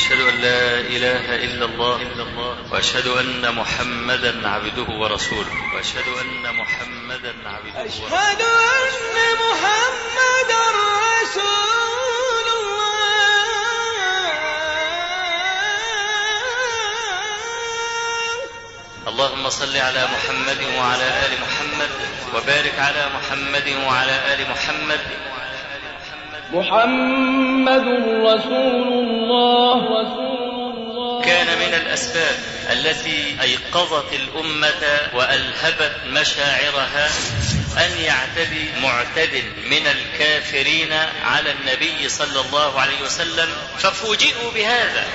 واشهد ان لا اله الا الله واشهد ان محمدا عبده ورسوله واشهد ان محمدا عبده ورسوله أشهد أن محمدا رسول الله اللهم صل على محمد وعلى ال محمد وبارك على محمد وعلى ال محمد محمد رسول الله رسول الله كان من الاسباب التي ايقظت الامه والهبت مشاعرها ان يعتدي معتد من الكافرين على النبي صلى الله عليه وسلم ففوجئوا بهذا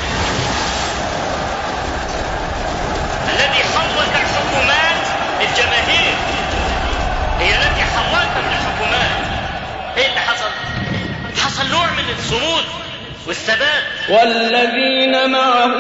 الذي حرك الحكومات الجماهير هي التي حركت الحكومات ايه اللي حصل حصل نوع من الصمود والثبات والذين معه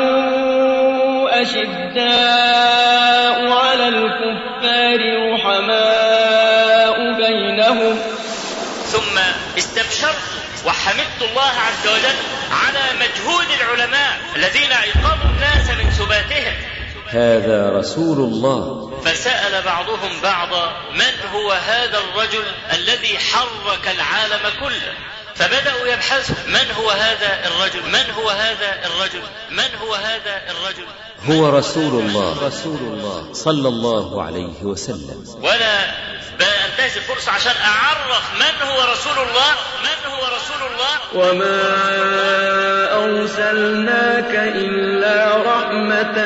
أشداء على الكفار رحماء بينهم ثم استبشرت وحمدت الله عز وجل على مجهود العلماء الذين ايقظوا الناس من سباتهم هذا رسول الله فسأل بعضهم بعضا من هو هذا الرجل الذي حرك العالم كله فبدأوا يبحثوا من هو هذا الرجل من هو هذا الرجل من هو هذا الرجل هو رسول الله رسول الله صلى الله عليه وسلم ولا بنتهز الفرصة عشان أعرف من هو رسول الله من هو رسول الله وما أرسلناك إلا رحمة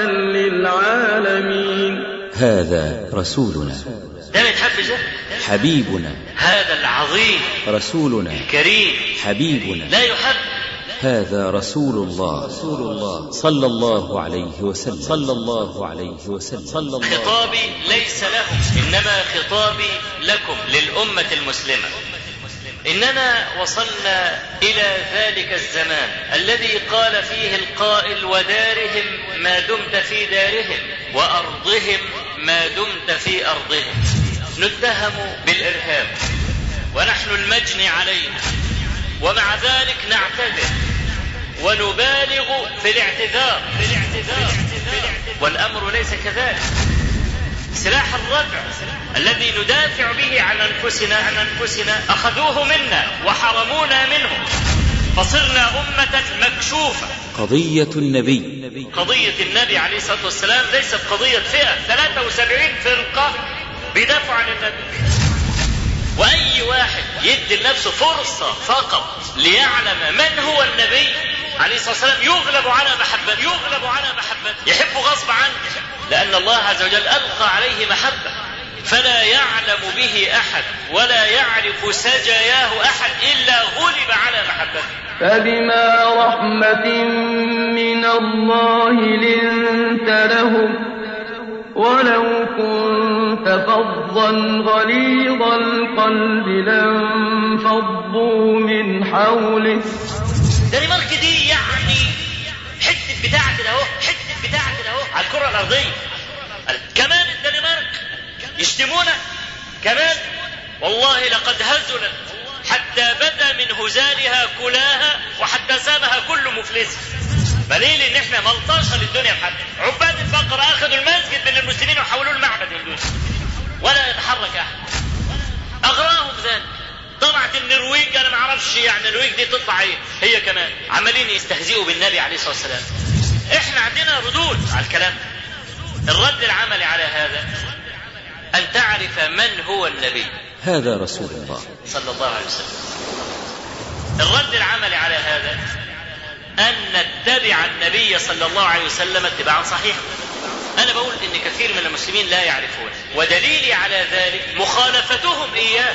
للعالمين هذا رسولنا ده متحفز ده حبيبنا هذا العظيم رسولنا الكريم حبيبنا لا يحب هذا رسول الله رسول الله صلى الله عليه وسلم صلى الله عليه وسلم صلى الله خطابي ليس لهم انما خطابي لكم للامه المسلمه اننا وصلنا الى ذلك الزمان الذي قال فيه القائل ودارهم ما دمت في دارهم وارضهم ما دمت في ارضهم نتهم بالارهاب ونحن المجني علينا ومع ذلك نعتذر ونبالغ في الاعتذار في الاعتذار والامر ليس كذلك سلاح الردع الذي ندافع به عن انفسنا عن انفسنا اخذوه منا وحرمونا منه فصرنا امه مكشوفه قضية النبي قضية النبي عليه الصلاة والسلام ليست قضية فئة 73 فرقة بيدافعوا عن النبي وأي واحد يدي لنفسه فرصة فقط ليعلم من هو النبي عليه الصلاة والسلام يغلب على محبته يغلب على محبته يحبه غصب عنه لأن الله عز وجل ألقى عليه محبة فلا يعلم به أحد ولا يعرف سجاياه أحد إلا غلب على محبته فبما رحمة من الله لنت لهم ولو كنت فظا غليظ القلب لانفضوا من حولك دنمارك دي يعني حته بتاعه كده اهو حته بتاعه كده اهو على الكره الارضيه كمان الدنمارك يشتمونا كمان والله لقد هزلت حتى بدا من هزالها كلاها وحتى سامها كل مفلس دليل ان احنا ملطشه للدنيا بحد عباد البقره اخذوا المسجد من المسلمين وحولوه المعبد للدنيا ولا يتحرك احد اغراهم ذلك طلعت النرويج انا ما اعرفش يعني النرويج دي تطلع ايه هي كمان عمالين يستهزئوا بالنبي عليه الصلاه والسلام احنا عندنا ردود على الكلام الرد العملي على هذا ان تعرف من هو النبي هذا رسول الله صلى الله عليه وسلم الرد العملي على هذا أن نتبع النبي صلى الله عليه وسلم اتباعا صحيحا أنا بقول إن كثير من المسلمين لا يعرفون ودليلي على ذلك مخالفتهم إياه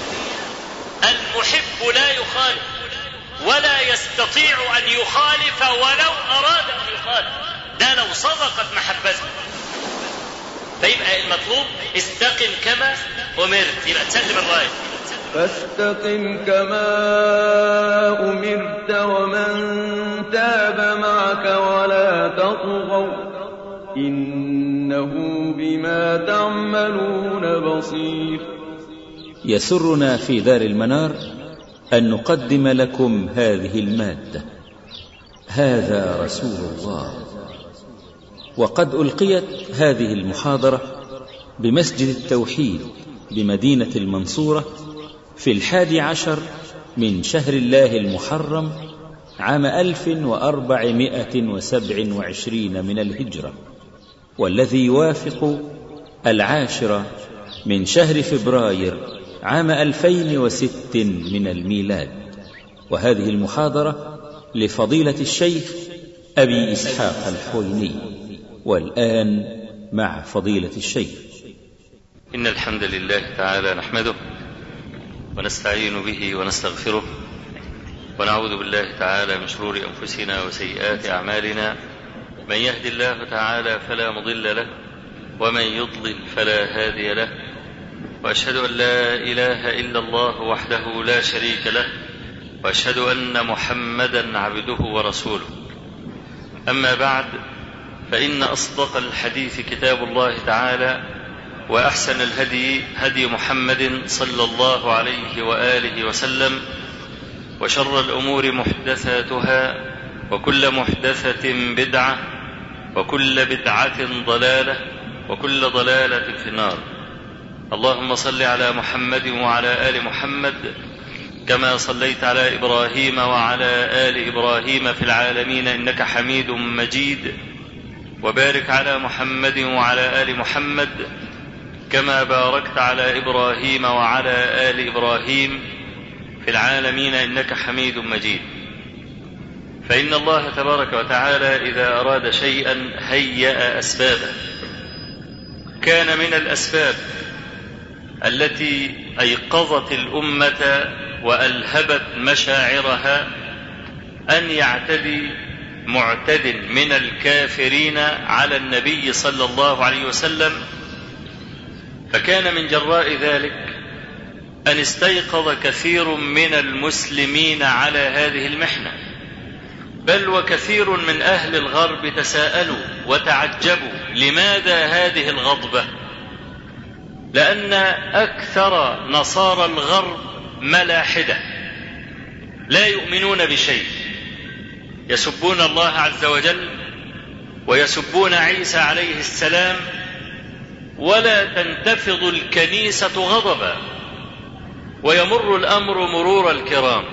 المحب لا يخالف ولا يستطيع أن يخالف ولو أراد أن يخالف ده لو صدقت محبته فيبقى المطلوب استقم كما أمرت يبقى تسلم الراية فاستقم كما أمرت ومن تاب معك ولا تطغوا إنه بما تعملون بصير يسرنا في دار المنار أن نقدم لكم هذه المادة هذا رسول الله وقد القيت هذه المحاضره بمسجد التوحيد بمدينه المنصوره في الحادي عشر من شهر الله المحرم عام الف واربعمائه وسبع وعشرين من الهجره والذي يوافق العاشر من شهر فبراير عام الفين وست من الميلاد وهذه المحاضره لفضيله الشيخ ابي اسحاق الحويني والان مع فضيله الشيخ إن الحمد لله تعالى نحمده ونستعين به ونستغفره ونعوذ بالله تعالى من شرور أنفسنا وسيئات أعمالنا من يهد الله تعالى فلا مضل له ومن يضلل فلا هادي له وأشهد أن لا إله إلا الله وحده لا شريك له وأشهد أن محمدا عبده ورسوله أما بعد فإن أصدق الحديث كتاب الله تعالى واحسن الهدي هدي محمد صلى الله عليه واله وسلم وشر الامور محدثاتها وكل محدثه بدعه وكل بدعه ضلاله وكل ضلاله في النار اللهم صل على محمد وعلى ال محمد كما صليت على ابراهيم وعلى ال ابراهيم في العالمين انك حميد مجيد وبارك على محمد وعلى ال محمد كما باركت على ابراهيم وعلى ال ابراهيم في العالمين انك حميد مجيد فان الله تبارك وتعالى اذا اراد شيئا هيا اسبابه كان من الاسباب التي ايقظت الامه والهبت مشاعرها ان يعتدي معتد من الكافرين على النبي صلى الله عليه وسلم فكان من جراء ذلك ان استيقظ كثير من المسلمين على هذه المحنه بل وكثير من اهل الغرب تساءلوا وتعجبوا لماذا هذه الغضبه لان اكثر نصارى الغرب ملاحده لا يؤمنون بشيء يسبون الله عز وجل ويسبون عيسى عليه السلام ولا تنتفض الكنيسة غضبا ويمر الأمر مرور الكرام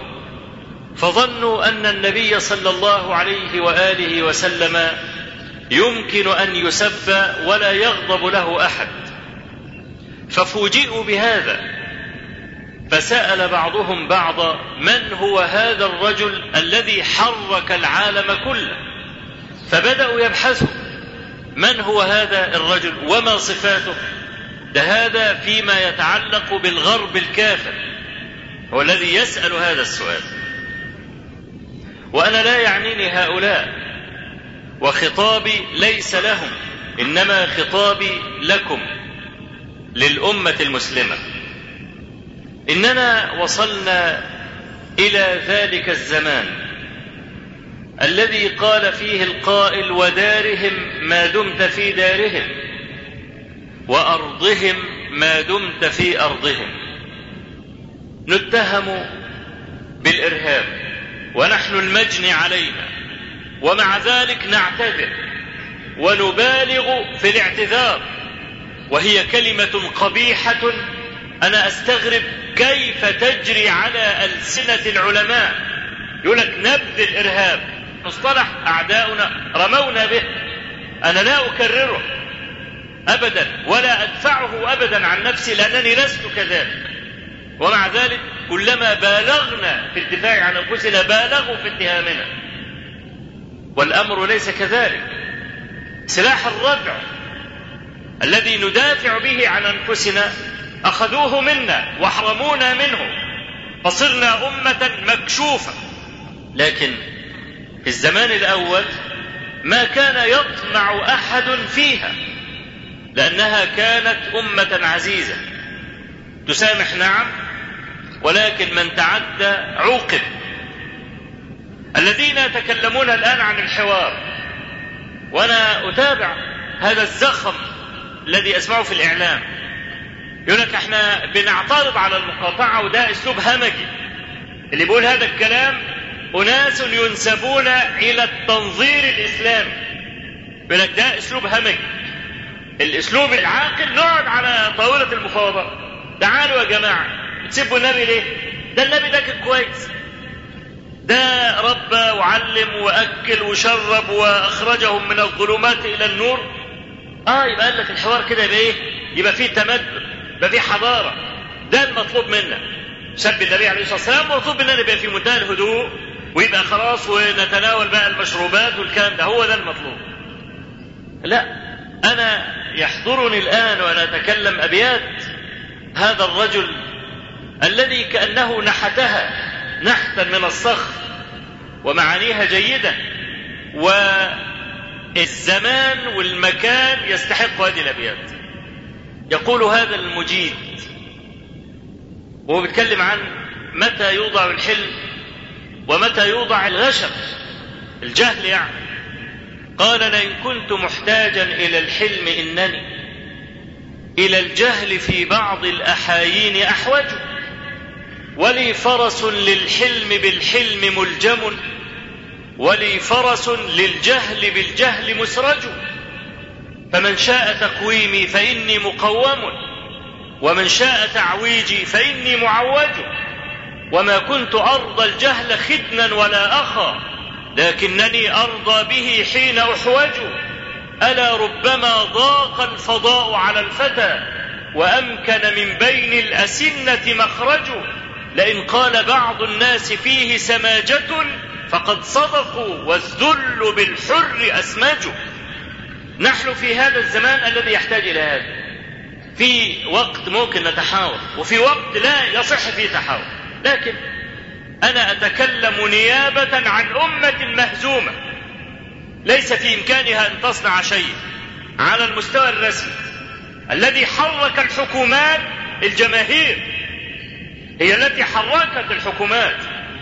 فظنوا أن النبي صلى الله عليه وآله وسلم يمكن أن يسب ولا يغضب له أحد ففوجئوا بهذا فسأل بعضهم بعضا من هو هذا الرجل الذي حرك العالم كله فبدأوا يبحثوا من هو هذا الرجل وما صفاته ده هذا فيما يتعلق بالغرب الكافر هو الذي يسأل هذا السؤال وأنا لا يعنيني هؤلاء وخطابي ليس لهم إنما خطابي لكم للأمة المسلمة إننا وصلنا إلى ذلك الزمان الذي قال فيه القائل ودارهم ما دمت في دارهم وارضهم ما دمت في ارضهم نتهم بالارهاب ونحن المجني علينا ومع ذلك نعتذر ونبالغ في الاعتذار وهي كلمه قبيحه انا استغرب كيف تجري على السنه العلماء يقول لك نبذ الارهاب مصطلح أعداؤنا رمونا به أنا لا أكرره أبدا ولا أدفعه أبدا عن نفسي لأنني لست كذلك ومع ذلك كلما بالغنا في الدفاع عن أنفسنا بالغوا في اتهامنا والأمر ليس كذلك سلاح الردع الذي ندافع به عن أنفسنا أخذوه منا وحرمونا منه فصرنا أمة مكشوفة لكن في الزمان الاول ما كان يطمع احد فيها لانها كانت امه عزيزه تسامح نعم ولكن من تعدى عوقب الذين يتكلمون الان عن الحوار وانا اتابع هذا الزخم الذي اسمعه في الاعلام يقول لك احنا بنعترض على المقاطعه وده اسلوب همجي اللي بيقول هذا الكلام أناس ينسبون إلى التنظير الإسلامي يقول لك ده أسلوب همج الأسلوب العاقل نقعد على طاولة المفاوضات تعالوا يا جماعة تسبوا النبي ليه؟ ده النبي ده كان كويس ده ربى وعلم واكل وشرب واخرجهم من الظلمات الى النور اه يبقى قال لك الحوار كده يبقى ايه يبقى فيه تمدن يبقى فيه حضاره ده المطلوب منا سب النبي عليه الصلاه والسلام مطلوب مننا يبقى في منتهى الهدوء ويبقى خلاص ونتناول بقى المشروبات والكلام ده هو ده المطلوب لا انا يحضرني الان وانا اتكلم ابيات هذا الرجل الذي كانه نحتها نحتا من الصخر ومعانيها جيدة والزمان والمكان يستحق هذه الأبيات يقول هذا المجيد وهو بيتكلم عن متى يوضع الحلم ومتى يوضع الغشم الجهل يعني قال لئن كنت محتاجا إلى الحلم إنني إلى الجهل في بعض الأحايين أحوج ولي فرس للحلم بالحلم ملجم ولي فرس للجهل بالجهل مسرج فمن شاء تقويمي فاني مقوم ومن شاء تعويجي فاني معوج وما كنت ارضى الجهل خدنا ولا اخا لكنني ارضى به حين احوج الا ربما ضاق الفضاء على الفتى وامكن من بين الاسنه مخرج لئن قال بعض الناس فيه سماجة فقد صدقوا والذل بالحر أسماج نحن في هذا الزمان الذي يحتاج إلى هذا في وقت ممكن نتحاور وفي وقت لا يصح فيه تحاور لكن أنا أتكلم نيابة عن أمة مهزومة ليس في إمكانها أن تصنع شيء على المستوى الرسمي الذي حرك الحكومات الجماهير هي التي حركت الحكومات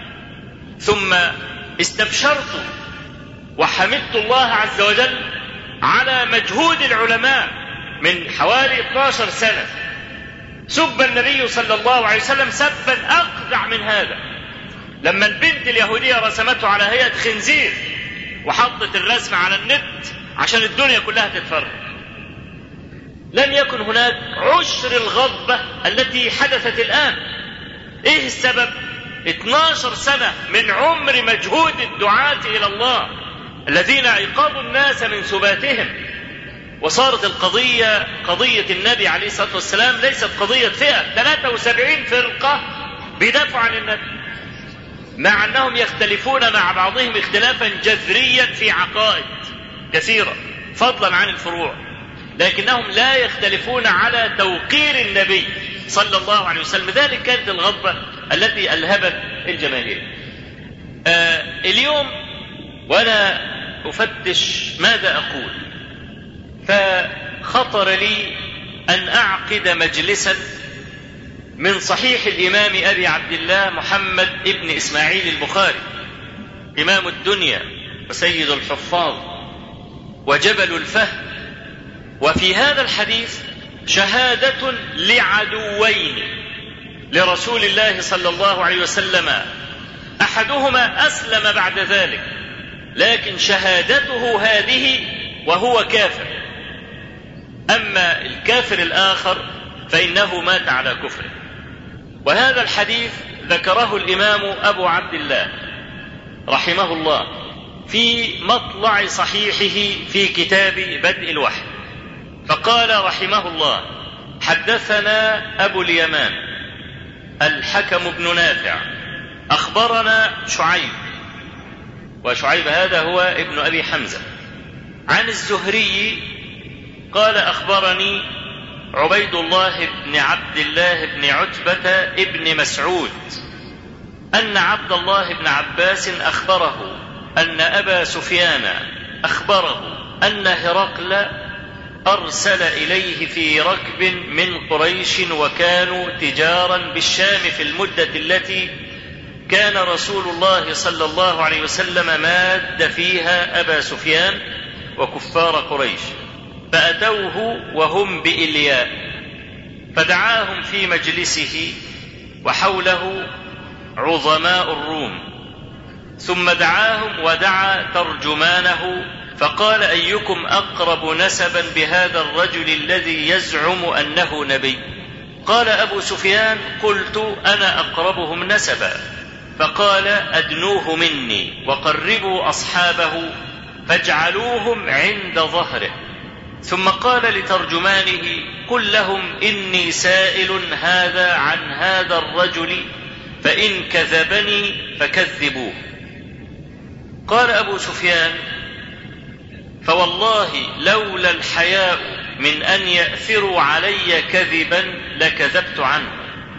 ثم استبشرت وحمدت الله عز وجل على مجهود العلماء من حوالي 12 سنة سب النبي صلى الله عليه وسلم سبا أقذع من هذا لما البنت اليهودية رسمته على هيئة خنزير وحطت الرسم على النت عشان الدنيا كلها تتفرج لم يكن هناك عشر الغضبة التي حدثت الآن ايه السبب 12 سنة من عمر مجهود الدعاة إلى الله الذين أيقظوا الناس من سباتهم وصارت القضية قضية النبي عليه الصلاة والسلام ليست قضية فئة 73 فرقة بيدافعوا عن النبي مع أنهم يختلفون مع بعضهم اختلافا جذريا في عقائد كثيرة فضلا عن الفروع لكنهم لا يختلفون على توقير النبي صلى الله عليه وسلم ذلك كانت الغضبة التي ألهبت الجماهير آه اليوم وأنا أفتش ماذا أقول فخطر لي أن أعقد مجلسا من صحيح الإمام أبي عبد الله محمد ابن إسماعيل البخاري إمام الدنيا وسيد الحفاظ وجبل الفهم وفي هذا الحديث شهادة لعدوين لرسول الله صلى الله عليه وسلم أحدهما أسلم بعد ذلك لكن شهادته هذه وهو كافر أما الكافر الآخر فإنه مات على كفره وهذا الحديث ذكره الإمام أبو عبد الله رحمه الله في مطلع صحيحه في كتاب بدء الوحي فقال رحمه الله حدثنا ابو اليمان الحكم بن نافع اخبرنا شعيب وشعيب هذا هو ابن ابي حمزه عن الزهري قال اخبرني عبيد الله بن عبد الله بن عتبه ابن مسعود ان عبد الله بن عباس اخبره ان ابا سفيان اخبره ان هرقل أرسل إليه في ركب من قريش وكانوا تجارا بالشام في المدة التي كان رسول الله صلى الله عليه وسلم ماد فيها أبا سفيان وكفار قريش فأتوه وهم بإلياء فدعاهم في مجلسه وحوله عظماء الروم ثم دعاهم ودعا ترجمانه فقال ايكم اقرب نسبا بهذا الرجل الذي يزعم انه نبي قال ابو سفيان قلت انا اقربهم نسبا فقال ادنوه مني وقربوا اصحابه فاجعلوهم عند ظهره ثم قال لترجمانه قل لهم اني سائل هذا عن هذا الرجل فان كذبني فكذبوه قال ابو سفيان فوالله لولا الحياء من ان ياثروا علي كذبا لكذبت عنه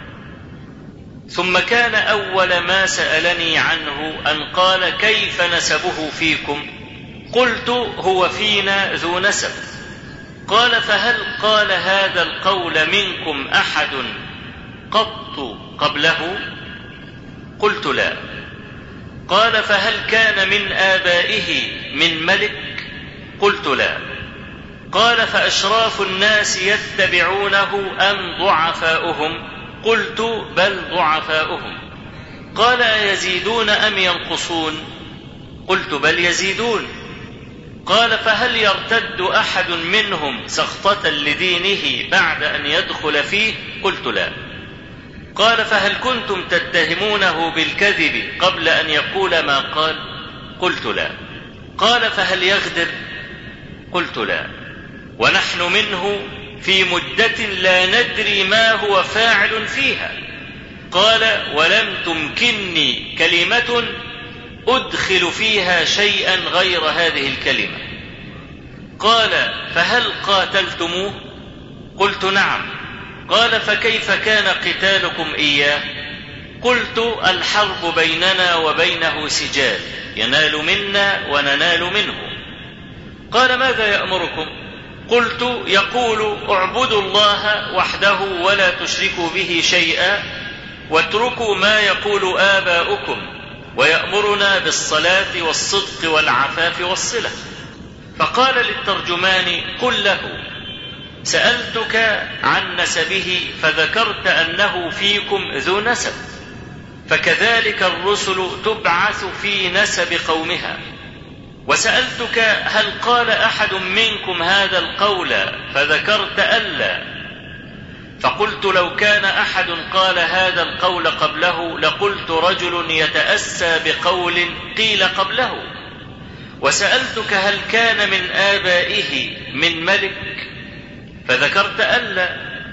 ثم كان اول ما سالني عنه ان قال كيف نسبه فيكم قلت هو فينا ذو نسب قال فهل قال هذا القول منكم احد قط قبله قلت لا قال فهل كان من ابائه من ملك قلت لا قال فاشراف الناس يتبعونه ام ضعفاؤهم قلت بل ضعفاؤهم قال ايزيدون ام ينقصون قلت بل يزيدون قال فهل يرتد احد منهم سخطه لدينه بعد ان يدخل فيه قلت لا قال فهل كنتم تتهمونه بالكذب قبل ان يقول ما قال قلت لا قال فهل يغدر قلت لا ونحن منه في مدة لا ندري ما هو فاعل فيها قال ولم تمكنني كلمة أدخل فيها شيئا غير هذه الكلمة قال فهل قاتلتموه قلت نعم قال فكيف كان قتالكم إياه قلت الحرب بيننا وبينه سجال ينال منا وننال منه قال ماذا يأمركم قلت يقول اعبدوا الله وحده ولا تشركوا به شيئا واتركوا ما يقول آباؤكم ويأمرنا بالصلاة والصدق والعفاف والصلة فقال للترجمان قل له سألتك عن نسبه فذكرت أنه فيكم ذو نسب فكذلك الرسل تبعث في نسب قومها وسألتك هل قال أحد منكم هذا القول فذكرت ألا فقلت لو كان أحد قال هذا القول قبله لقلت رجل يتأسى بقول قيل قبله وسألتك هل كان من آبائه من ملك فذكرت ألا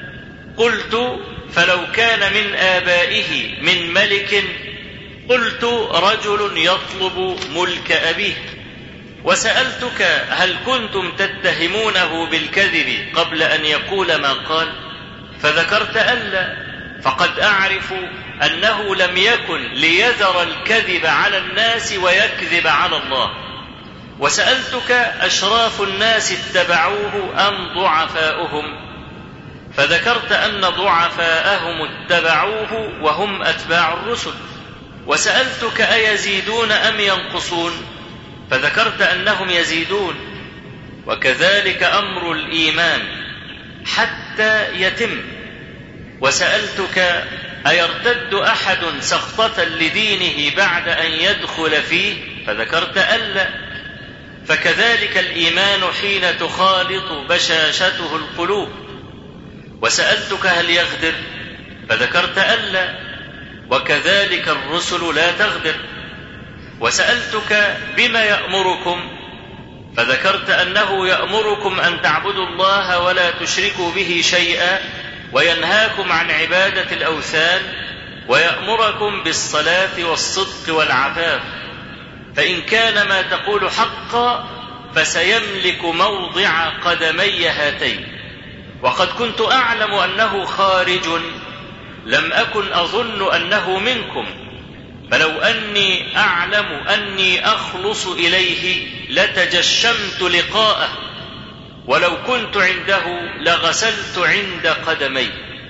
قلت فلو كان من آبائه من ملك قلت رجل يطلب ملك أبيه وسألتك هل كنتم تتهمونه بالكذب قبل أن يقول ما قال فذكرت ألا فقد أعرف أنه لم يكن ليذر الكذب على الناس ويكذب على الله وسألتك أشراف الناس اتبعوه أم ضعفاؤهم فذكرت أن ضعفاءهم اتبعوه وهم أتباع الرسل وسألتك أيزيدون أم ينقصون فذكرت انهم يزيدون وكذلك امر الايمان حتى يتم وسالتك ايرتد احد سخطه لدينه بعد ان يدخل فيه فذكرت الا فكذلك الايمان حين تخالط بشاشته القلوب وسالتك هل يغدر فذكرت الا وكذلك الرسل لا تغدر وسألتك بما يأمركم فذكرت أنه يأمركم أن تعبدوا الله ولا تشركوا به شيئا وينهاكم عن عبادة الأوثان ويأمركم بالصلاة والصدق والعفاف فإن كان ما تقول حقا فسيملك موضع قدمي هاتين وقد كنت أعلم أنه خارج لم أكن أظن أنه منكم فلو اني اعلم اني اخلص اليه لتجشمت لقاءه ولو كنت عنده لغسلت عند قدمي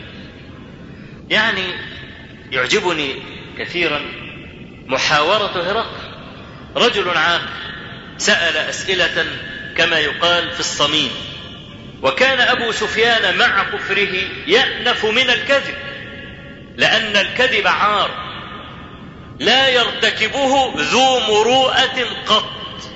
يعني يعجبني كثيرا محاوره هرقل رجل عاقل سال اسئله كما يقال في الصميم وكان ابو سفيان مع كفره يانف من الكذب لان الكذب عار لا يرتكبه ذو مروءة قط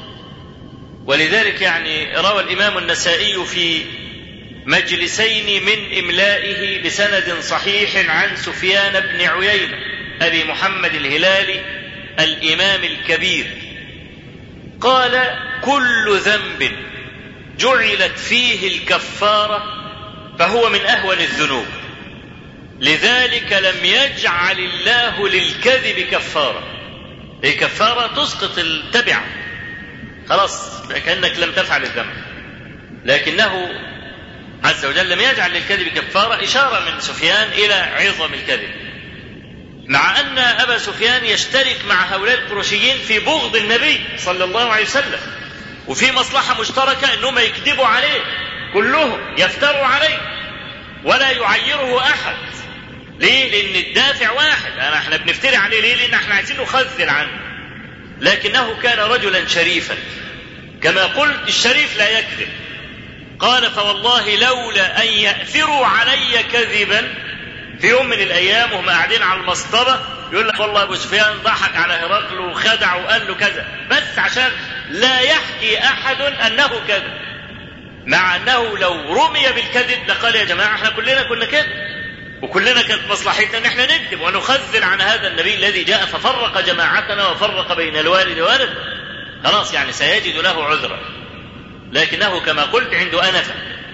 ولذلك يعني روى الإمام النسائي في مجلسين من إملائه بسند صحيح عن سفيان بن عيينة أبي محمد الهلالي الإمام الكبير قال كل ذنب جعلت فيه الكفارة فهو من أهون الذنوب لذلك لم يجعل الله للكذب كفارة هي كفارة تسقط التبعة خلاص كأنك لم تفعل الذنب لكنه عز وجل لم يجعل للكذب كفارة إشارة من سفيان إلى عظم الكذب مع أن أبا سفيان يشترك مع هؤلاء القرشيين في بغض النبي صلى الله عليه وسلم وفي مصلحة مشتركة أنهم يكذبوا عليه كلهم يفتروا عليه ولا يعيره أحد ليه؟ لأن الدافع واحد أنا احنا بنفتري عليه ليه؟ لأن احنا عايزين نخذل عنه لكنه كان رجلا شريفا كما قلت الشريف لا يكذب قال فوالله لولا أن يأثروا علي كذبا في يوم من الأيام وهم قاعدين على المصطبة يقول لك والله أبو سفيان ضحك على هرقل وخدع وقال له كذا بس عشان لا يحكي أحد أنه كذب مع أنه لو رمي بالكذب لقال يا جماعة احنا كلنا كنا كذب وكلنا كانت مصلحتنا ان احنا نكذب ونخذل عن هذا النبي الذي جاء ففرق جماعتنا وفرق بين الوالد وولد خلاص يعني سيجد له عذرا لكنه كما قلت عنده أنفة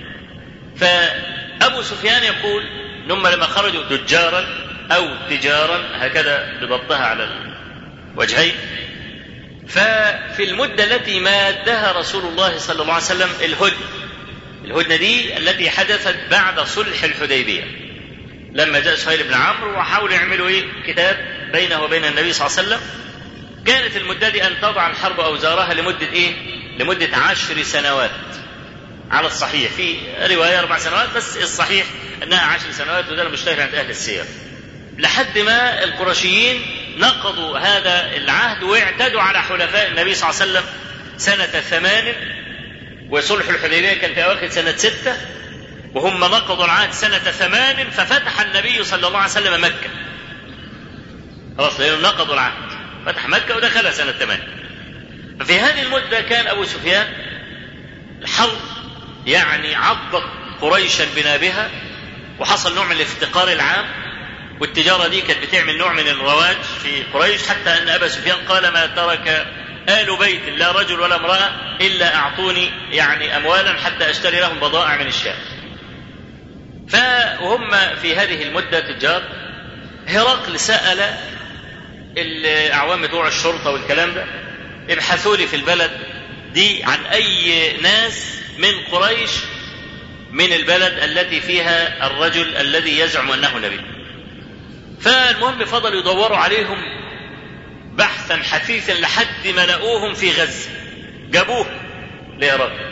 فأبو سفيان يقول ثم لما خرجوا تجارا أو تجارا هكذا بضبطها على الوجهين ففي المدة التي مادها رسول الله صلى الله عليه وسلم الهدنة الهدنة دي التي حدثت بعد صلح الحديبية لما جاء سهيل بن عمرو وحاولوا يعملوا ايه كتاب بينه وبين النبي صلى الله عليه وسلم كانت المدة دي أن تضع الحرب أوزارها لمدة إيه؟ لمدة عشر سنوات على الصحيح في رواية أربع سنوات بس الصحيح أنها عشر سنوات وده المشتهر عند أهل السير لحد ما القرشيين نقضوا هذا العهد واعتدوا على حلفاء النبي صلى الله عليه وسلم سنة ثمان وصلح الحديبية كان في أواخر سنة ستة وهم نقضوا العهد سنة ثمان ففتح النبي صلى الله عليه وسلم مكة خلاص لأنهم نقضوا العهد فتح مكة ودخلها سنة ثمان ففي هذه المدة كان أبو سفيان الحرب يعني عضت قريشا بنابها وحصل نوع من الافتقار العام والتجارة دي كانت بتعمل نوع من الرواج في قريش حتى أن أبا سفيان قال ما ترك آل بيت لا رجل ولا امرأة إلا أعطوني يعني أموالا حتى أشتري لهم بضائع من الشام فهم في هذه المدة تجار هرقل سأل الأعوام بتوع الشرطة والكلام ده ابحثوا لي في البلد دي عن أي ناس من قريش من البلد التي فيها الرجل الذي يزعم أنه نبي فالمهم فضلوا يدوروا عليهم بحثا حثيثا لحد ما لقوهم في غزة جابوه لهرقل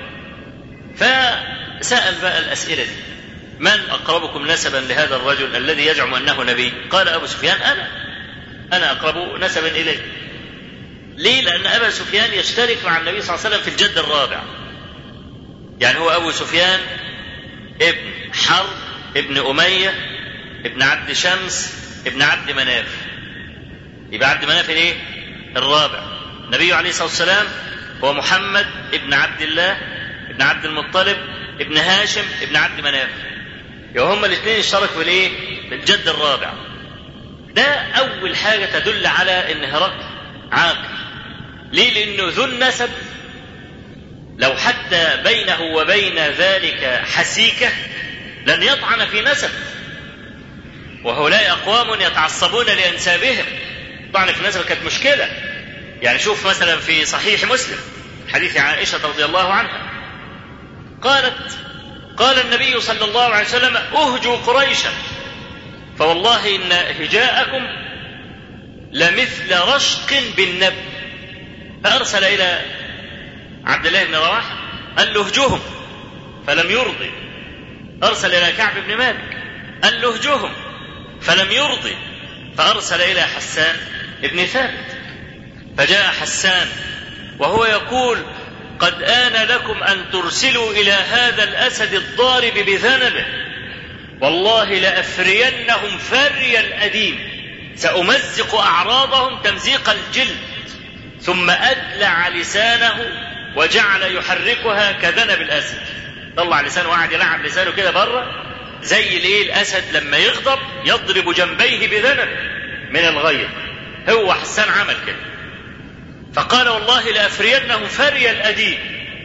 فسأل بقى الأسئلة دي من أقربكم نسبا لهذا الرجل الذي يزعم أنه نبي قال أبو سفيان أنا أنا أقرب نسبا إليه ليه؟ لأن أبا سفيان يشترك مع النبي صلى الله عليه وسلم في الجد الرابع يعني هو أبو سفيان ابن حرب ابن أمية ابن عبد شمس ابن عبد مناف يبقى عبد مناف الايه؟ الرابع النبي عليه الصلاة والسلام هو محمد ابن عبد الله ابن عبد المطلب ابن هاشم ابن عبد مناف يبقى هما الاثنين اشتركوا في الايه؟ في الجد الرابع ده أول حاجة تدل على إن هرقل عاقل. ليه؟ لأنه ذو النسب لو حتى بينه وبين ذلك حسيكة لن يطعن في نسب. وهؤلاء أقوام يتعصبون لأنسابهم. طعن في النسب كانت مشكلة. يعني شوف مثلا في صحيح مسلم حديث عائشة رضي الله عنها قالت قال النبي صلى الله عليه وسلم اهجوا قريشا فوالله ان هجاءكم لمثل رشق بالنب فارسل الى عبد الله بن رواحه قال له اهجوهم فلم يرضي ارسل الى كعب بن مالك قال له اهجوهم فلم يرضي فارسل الى حسان بن ثابت فجاء حسان وهو يقول قد آن لكم أن ترسلوا إلى هذا الأسد الضارب بذنبه والله لأفرينهم فري الأديم سأمزق أعراضهم تمزيق الجلد ثم أدلع لسانه وجعل يحركها كذنب الأسد طلع لسانه وقعد يلعب لسانه كده بره زي الايه الاسد لما يغضب يضرب جنبيه بذنب من الغيظ هو حسان عمل كده فقال والله لأفرينهم فري الأديب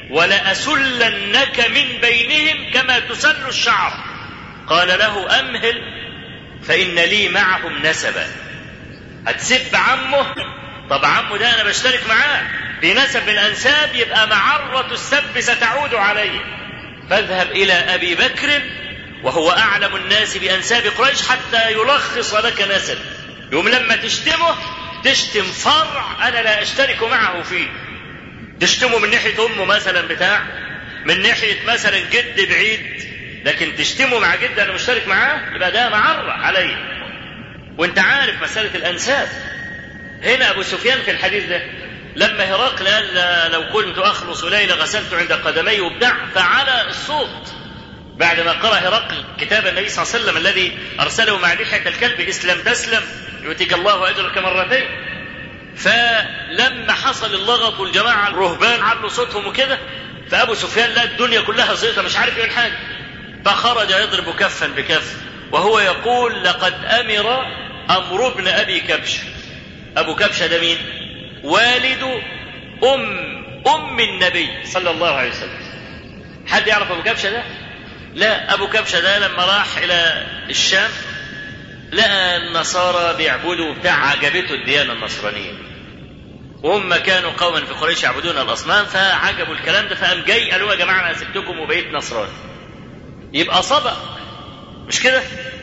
ولأسلنك من بينهم كما تسل الشعر قال له أمهل فإن لي معهم نسبا هتسب عمه طب عمه ده أنا بشترك معاه في نسب من الأنساب يبقى معرة السب ستعود عليه فاذهب إلى أبي بكر وهو أعلم الناس بأنساب قريش حتى يلخص لك نسب يوم لما تشتمه تشتم فرع أنا لا أشترك معه فيه تشتمه من ناحية أمه مثلا بتاع من ناحية مثلا جد بعيد لكن تشتمه مع جد أنا مشترك معاه يبقى ده معرة علي وانت عارف مسألة الأنساب هنا أبو سفيان في الحديث ده لما هرقل قال لو كنت أخلص ليلة غسلت عند قدمي وبتاع فعلى الصوت بعد ما قرأ هرقل كتاب النبي صلى الله عليه وسلم الذي أرسله مع لحية الكلب اسلم تسلم يؤتيك الله أجرك مرتين فلما حصل اللغط والجماعة الرهبان علوا صوتهم وكده فأبو سفيان لقى الدنيا كلها زيطة مش عارف يقول حاجة فخرج يضرب كفا بكف وهو يقول لقد أمر أمر ابن أبي كبش أبو كبشة ده مين؟ والد أم أم النبي صلى الله عليه وسلم حد يعرف أبو كبشة ده؟ لا أبو كبشة ده لما راح إلى الشام لقى النصارى بيعبدوا بتاع عجبته الديانة النصرانية وهم كانوا قوما في قريش يعبدون الأصنام فعجبوا الكلام ده فقام جاي قالوا يا جماعة أنا سبتكم وبقيت نصراني يبقى صدق مش كده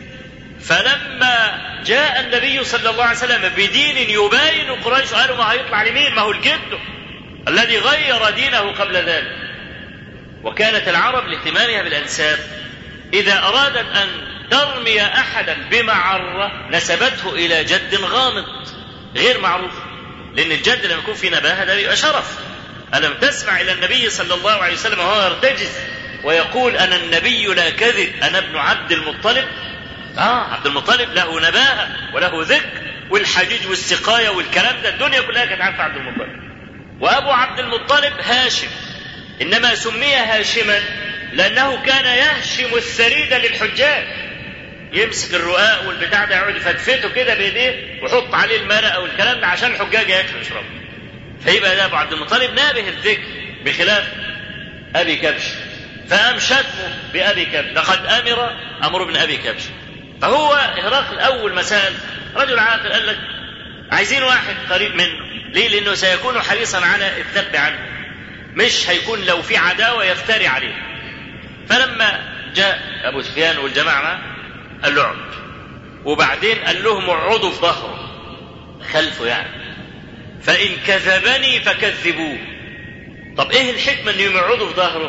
فلما جاء النبي صلى الله عليه وسلم بدين يباين قريش قالوا ما هيطلع لمين ما هو الجد الذي غير دينه قبل ذلك وكانت العرب لاهتمامها بالأنساب إذا أرادت أن ترمي أحدا بمعرة نسبته إلى جد غامض غير معروف لأن الجد لما يكون في نباهة ده بيبقى شرف ألم تسمع إلى النبي صلى الله عليه وسلم وهو يرتجز ويقول أنا النبي لا كذب أنا ابن عبد المطلب آه عبد المطلب له نباهة وله ذكر والحجيج والسقاية والكلام ده الدنيا كلها كانت عارفة عبد المطلب وأبو عبد المطلب هاشم إنما سمي هاشما لأنه كان يهشم الثريد للحجاج يمسك الرقاق والبتاع ده يقعد يفتفته كده بايديه ويحط عليه المرقه والكلام ده عشان الحجاج ياكلوا ويشربوا. فيبقى ده ابو عبد المطلب نابه الذكر بخلاف ابي كبش فقام شتمه بابي كبش لقد امر امر ابن ابي كبش فهو هرقل اول ما سال رجل عاقل قال لك عايزين واحد قريب منه ليه؟ لانه سيكون حريصا على الذب عنه مش هيكون لو في عداوه يفتري عليه فلما جاء ابو سفيان والجماعه معه قال له اقعد وبعدين قال لهم اقعدوا في ظهره خلفه يعني فإن كذبني فكذبوه طب ايه الحكمة انه يقعدوا في ظهره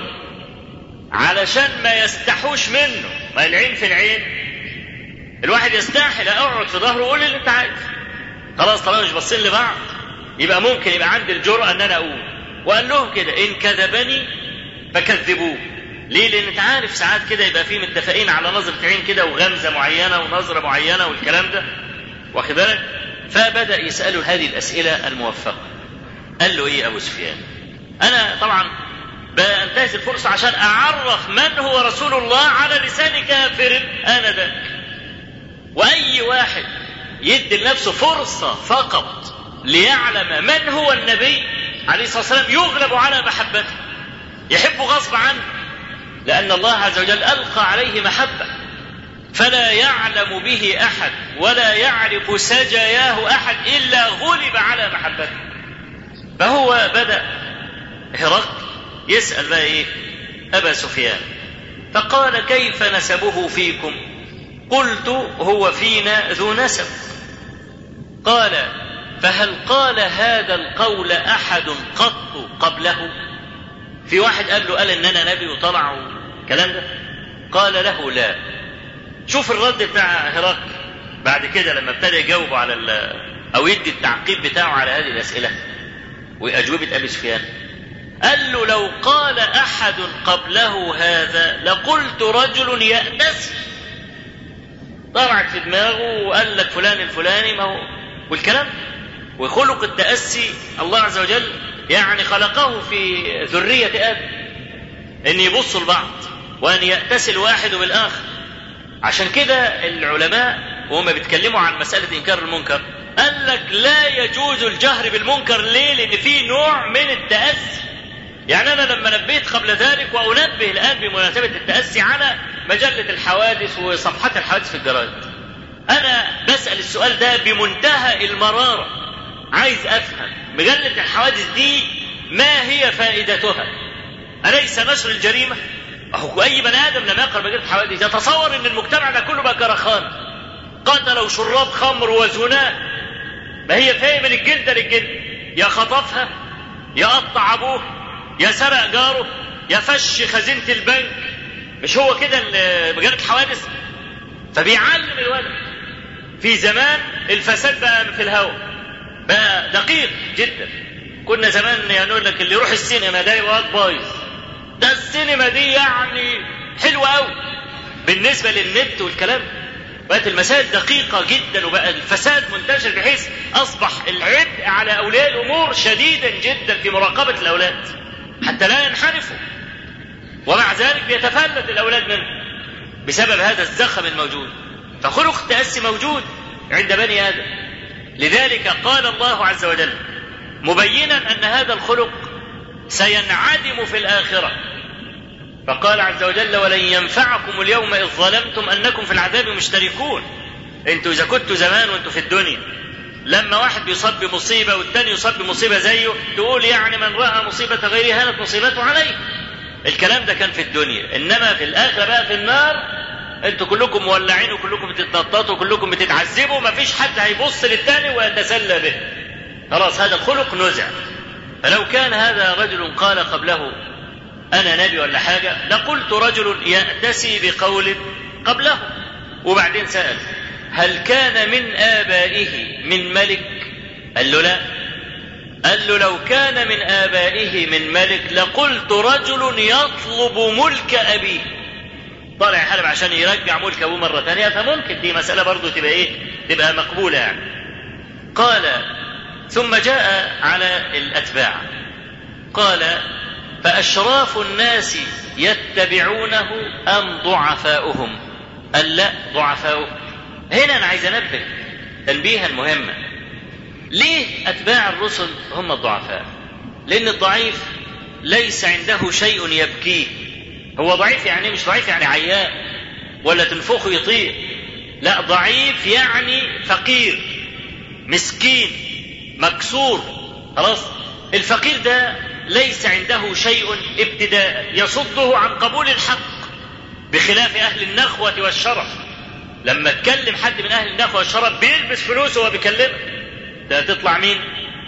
علشان ما يستحوش منه ما العين في العين الواحد يستحي لا اقعد في ظهره وقول اللي انت عايز خلاص طالما مش باصين لبعض يبقى ممكن يبقى عندي الجرأة ان انا اقول وقال لهم كده ان كذبني فكذبوه ليه؟ لأن أنت عارف ساعات كده يبقى في متفقين على نظرة عين كده وغمزة معينة ونظرة معينة والكلام ده واخد بالك؟ فبدأ يسأله هذه الأسئلة الموفقة. قال له إيه أبو سفيان؟ أنا طبعا بنتهز الفرصة عشان أعرف من هو رسول الله على لسان كافر آنذاك. وأي واحد يدي لنفسه فرصة فقط ليعلم من هو النبي عليه الصلاة والسلام يغلب على محبته. يحبه غصب عنه لأن الله عز وجل ألقى عليه محبة فلا يعلم به أحد ولا يعرف سجاياه أحد إلا غلب على محبته فهو بدأ هرقل يسأل بقى إيه أبا سفيان فقال كيف نسبه فيكم قلت هو فينا ذو نسب قال فهل قال هذا القول أحد قط قبله في واحد قال له قال ان انا نبي وطلع والكلام ده قال له لا شوف الرد بتاع هرقل بعد كده لما ابتدى يجاوب على او يدي التعقيب بتاعه على هذه الاسئله واجوبه ابي سفيان قال له لو قال احد قبله هذا لقلت رجل يأنس طلعت في دماغه وقال لك فلان الفلاني ما هو والكلام وخلق التأسي الله عز وجل يعني خلقه في ذرية آدم أن يبصوا لبعض وأن يأتسي الواحد بالآخر عشان كده العلماء وهم بيتكلموا عن مسألة إنكار المنكر قال لك لا يجوز الجهر بالمنكر ليه؟ لأن في نوع من التأسي يعني أنا لما نبيت قبل ذلك وأنبه الآن بمناسبة التأسي على مجلة الحوادث وصفحات الحوادث في الجرائد أنا بسأل السؤال ده بمنتهى المرارة عايز أفهم مجلة الحوادث دي ما هي فائدتها أليس نشر الجريمة أهو أي بني آدم لما يقرأ مجلة الحوادث يتصور أن المجتمع ده كله بقى كرخان قتلوا شراب خمر وزناء ما هي فاهم من الجلد للجلد يا خطفها يا قطع أبوه يا سرق جاره يا فش خزينة البنك مش هو كده مجلة الحوادث فبيعلم الولد في زمان الفساد بقى في الهواء بقى دقيق جدا كنا زمان نقول لك اللي يروح السينما ده يبقى بايظ ده السينما دي يعني حلوه قوي بالنسبه للنت والكلام بقت المسائل دقيقة جدا وبقى الفساد منتشر بحيث أصبح العبء على أولياء الأمور شديدا جدا في مراقبة الأولاد حتى لا ينحرفوا ومع ذلك بيتفلت الأولاد منه بسبب هذا الزخم الموجود فخلق التأسي موجود عند بني آدم لذلك قال الله عز وجل مبينا أن هذا الخلق سينعدم في الآخرة فقال عز وجل ولن ينفعكم اليوم إذ ظلمتم أنكم في العذاب مشتركون انتوا إذا كنتوا زمان وانتوا في الدنيا لما واحد بيصاب بمصيبة والتاني يصاب بمصيبة زيه تقول يعني من رأى مصيبة غيره هانت مصيبته عليه الكلام ده كان في الدنيا إنما في الآخرة بقى في النار انتوا كلكم مولعين وكلكم بتتنططوا وكلكم بتتعذبوا مفيش حد هيبص للتاني ويتسلى به خلاص هذا الخلق نزع فلو كان هذا رجل قال قبله أنا نبي ولا حاجة لقلت رجل يأتسي بقول قبله وبعدين سأل هل كان من آبائه من ملك قال له لا قال له لو كان من آبائه من ملك لقلت رجل يطلب ملك أبيه طالع يحارب عشان يرجع ملك أبوه مرة ثانية فممكن دي مسألة برضه تبقى إيه تبقى مقبولة يعني قال ثم جاء على الأتباع قال فأشراف الناس يتبعونه أم ضعفاؤهم قال لا ضعفاؤهم هنا أنا عايز أنبه تنبيها مهما ليه أتباع الرسل هم الضعفاء لأن الضعيف ليس عنده شيء يبكيه هو ضعيف يعني مش ضعيف يعني عيان ولا تنفخه يطير لا ضعيف يعني فقير مسكين مكسور خلاص الفقير ده ليس عنده شيء ابتداء يصده عن قبول الحق بخلاف اهل النخوه والشرف لما تكلم حد من اهل النخوه والشرف بيلبس فلوسه وهو بيكلمك ده تطلع مين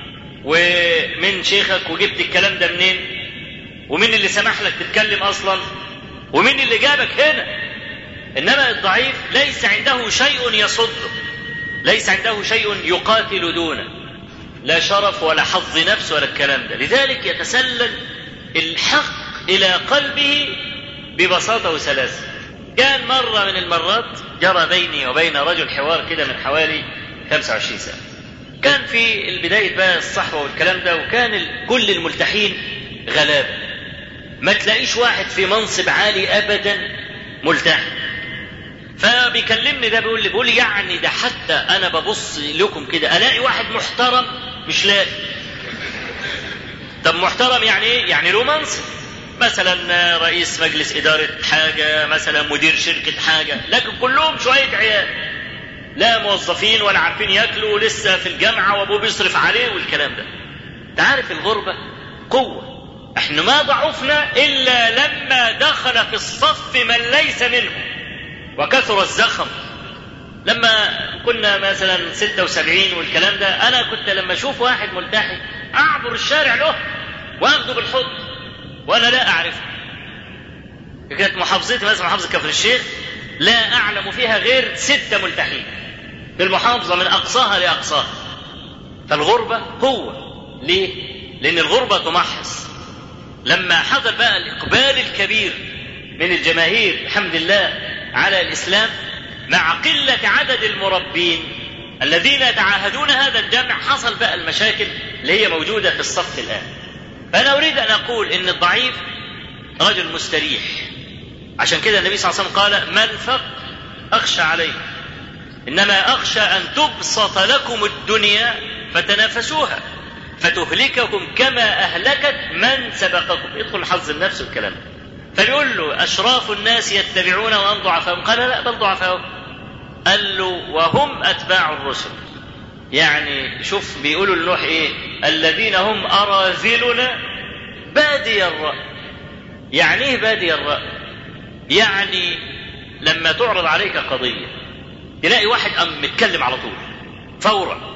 ومن شيخك وجبت الكلام ده منين ومين اللي سمح لك تتكلم اصلا ومين اللي جابك هنا انما الضعيف ليس عنده شيء يصده ليس عنده شيء يقاتل دونه لا شرف ولا حظ نفس ولا الكلام ده لذلك يتسلل الحق إلى قلبه ببساطة وسلاسة كان مرة من المرات جرى بيني وبين رجل حوار كده من حوالي 25 سنة كان في البداية بقى الصحوة والكلام ده وكان كل الملتحين غلابة ما تلاقيش واحد في منصب عالي أبدا ملتحي فبيكلمني ده بيقول لي بيقول لي يعني ده حتى انا ببص لكم كده الاقي واحد محترم مش لاقي طب محترم يعني ايه يعني له منصب مثلا رئيس مجلس اداره حاجه مثلا مدير شركه حاجه لكن كلهم شويه عيال لا موظفين ولا عارفين ياكلوا ولسه في الجامعه وابوه بيصرف عليه والكلام ده انت عارف الغربه قوه احنا ما ضعفنا الا لما دخل في الصف من ليس منهم وكثر الزخم لما كنا مثلا 76 والكلام ده انا كنت لما اشوف واحد ملتحي اعبر الشارع له واخده بالحضن وانا لا اعرفه كانت محافظتي مثلا محافظه كفر الشيخ لا اعلم فيها غير ستة ملتحين في المحافظه من اقصاها لاقصاها فالغربه قوه ليه؟ لان الغربه تمحص لما حصل بقى الاقبال الكبير من الجماهير الحمد لله على الاسلام مع قلة عدد المربين الذين يتعاهدون هذا الجمع حصل بقى المشاكل اللي هي موجودة في الصف الآن فأنا أريد أن أقول إن الضعيف رجل مستريح عشان كده النبي صلى الله عليه وسلم قال ما الفقر أخشى عليه إنما أخشى أن تبسط لكم الدنيا فتنافسوها فتهلككم كما أهلكت من سبقكم يدخل حظ النفس والكلام فبيقول له أشراف الناس يتبعون وأن ضعفاهم قال لا بل ضعفاهم قال له وهم أتباع الرسل يعني شوف بيقولوا لنوح إيه الذين هم أراذلنا بادي الرأي يعني إيه بادي الرأي يعني لما تعرض عليك قضية تلاقي واحد أم متكلم على طول فورا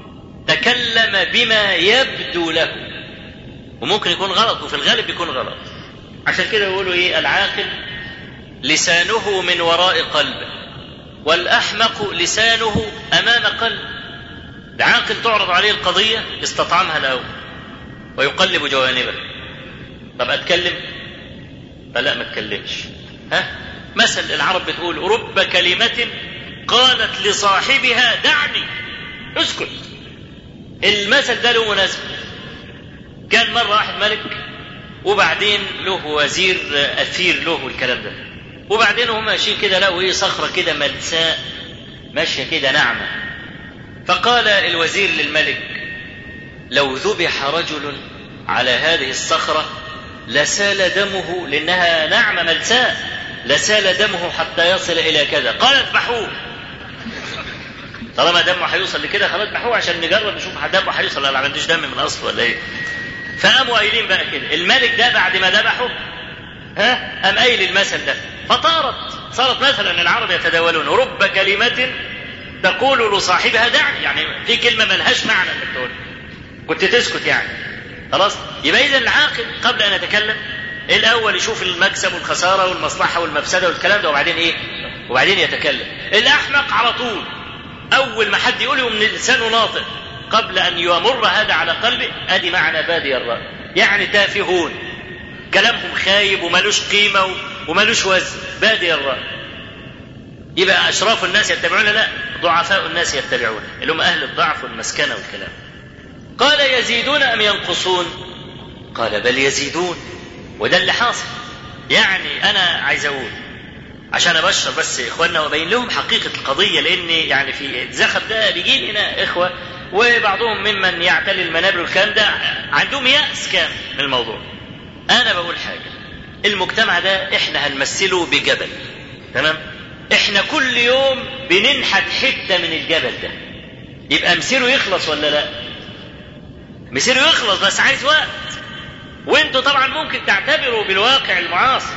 تكلم بما يبدو له وممكن يكون غلط وفي الغالب يكون غلط عشان كده يقولوا ايه العاقل لسانه من وراء قلبه والأحمق لسانه أمام قلبه العاقل تعرض عليه القضية يستطعمها الأول ويقلب جوانبه طب أتكلم فلا ما اتكلمش ها مثل العرب بتقول رب كلمة قالت لصاحبها دعني اسكت المثل ده له مناسبة كان مرة واحد ملك وبعدين له وزير أثير له والكلام ده وبعدين هم ماشيين كده لقوا ايه صخرة كده ملساء ماشية كده ناعمة فقال الوزير للملك لو ذبح رجل على هذه الصخرة لسال دمه لأنها ناعمة ملساء لسال دمه حتى يصل إلى كذا قال اذبحوه طالما دمه هيوصل لكده خلاص اذبحوه عشان نجرب نشوف دمه هيوصل ولا ما عندوش دم من اصله ولا ايه فقاموا قايلين بقى كده الملك ده بعد ما ذبحه ها قام قايل المثل ده فطارت صارت مثلا العرب يتداولون رب كلمة تقول لصاحبها دعني يعني في كلمة ملهاش معنى انك تقول كنت تسكت يعني خلاص يبقى اذا العاقل قبل ان يتكلم الاول يشوف المكسب والخساره والمصلحه والمفسده والكلام ده وبعدين ايه؟ وبعدين يتكلم. الاحمق على طول اول ما حد يقول من لسانه ناطق قبل ان يمر هذا على قلبه ادي معنى بادي الراي يعني تافهون كلامهم خايب وملوش قيمه وملوش وزن بادي الراي يبقى اشراف الناس يتبعون لا ضعفاء الناس يتبعون اللي هم اهل الضعف والمسكنه والكلام قال يزيدون ام ينقصون قال بل يزيدون وده اللي حاصل يعني انا عايز اقول عشان ابشر بس اخواننا وابين لهم حقيقه القضيه لان يعني في الزخم ده بيجي لنا اخوه وبعضهم ممن يعتلي المنابر والكلام ده عندهم يأس كامل من الموضوع. انا بقول حاجه المجتمع ده احنا هنمثله بجبل تمام؟ احنا كل يوم بننحت حته من الجبل ده. يبقى مسيره يخلص ولا لا؟ مسيره يخلص بس عايز وقت. وانتوا طبعا ممكن تعتبروا بالواقع المعاصر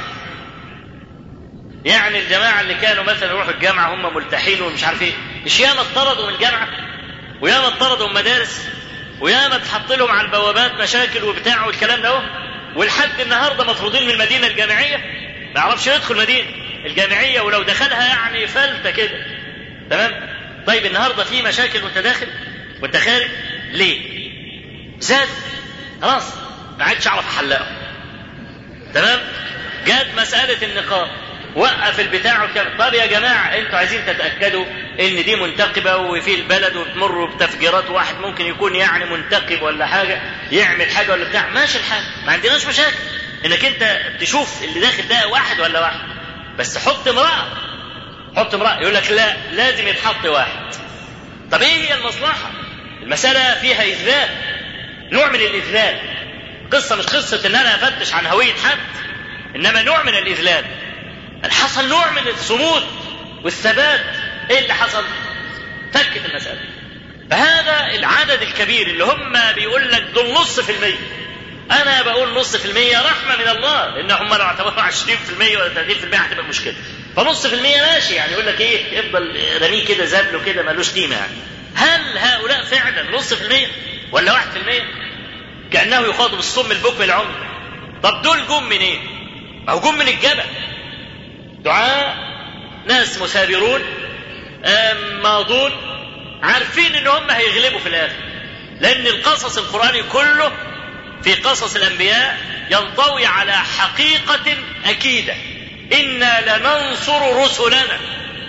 يعني الجماعة اللي كانوا مثلا يروحوا الجامعة هم ملتحين ومش عارف ايه مش ياما اتطردوا من الجامعة وياما اتطردوا من مدارس وياما اتحط لهم على البوابات مشاكل وبتاع والكلام ده ولحد النهارده مطرودين من المدينة الجامعية ما يعرفش يدخل مدينة الجامعية ولو دخلها يعني فلتة كده تمام طيب النهارده في مشاكل وانت داخل وانت خارج ليه؟ زاد خلاص ما عادش اعرف احلقه تمام جت مساله النقاب وقف البتاع وكان طب يا جماعه انتوا عايزين تتاكدوا ان دي منتقبه وفي البلد وبتمروا بتفجيرات واحد ممكن يكون يعني منتقب ولا حاجه يعمل حاجه ولا بتاع ماشي الحال ما عندناش مشاكل انك انت تشوف اللي داخل ده واحد ولا واحد بس حط امراه حط امراه يقول لك لا لازم يتحط واحد طب ايه هي المصلحه المساله فيها اذلال نوع من الاذلال قصة مش قصة إن أنا أفتش عن هوية حد إنما نوع من الإذلال حصل نوع من الصمود والثبات إيه اللي حصل؟ فكت المسألة فهذا العدد الكبير اللي هم بيقول لك دول نص في المية أنا بقول نص في المية رحمة من الله لأن هم لو اعتبروا 20% ولا 30% هتبقى مشكلة فنص في المية ماشي يعني يقول لك إيه افضل رميه كده زبله كده ملوش قيمة يعني هل هؤلاء فعلا نص في المية ولا واحد في المية؟ كأنه يخاطب الصم البكم العمر طب دول جم منين؟ إيه؟ أو جم من الجبل دعاء ناس مثابرون ماضون عارفين ان هم هيغلبوا في الاخر لان القصص القراني كله في قصص الانبياء ينطوي على حقيقه اكيده انا لننصر رسلنا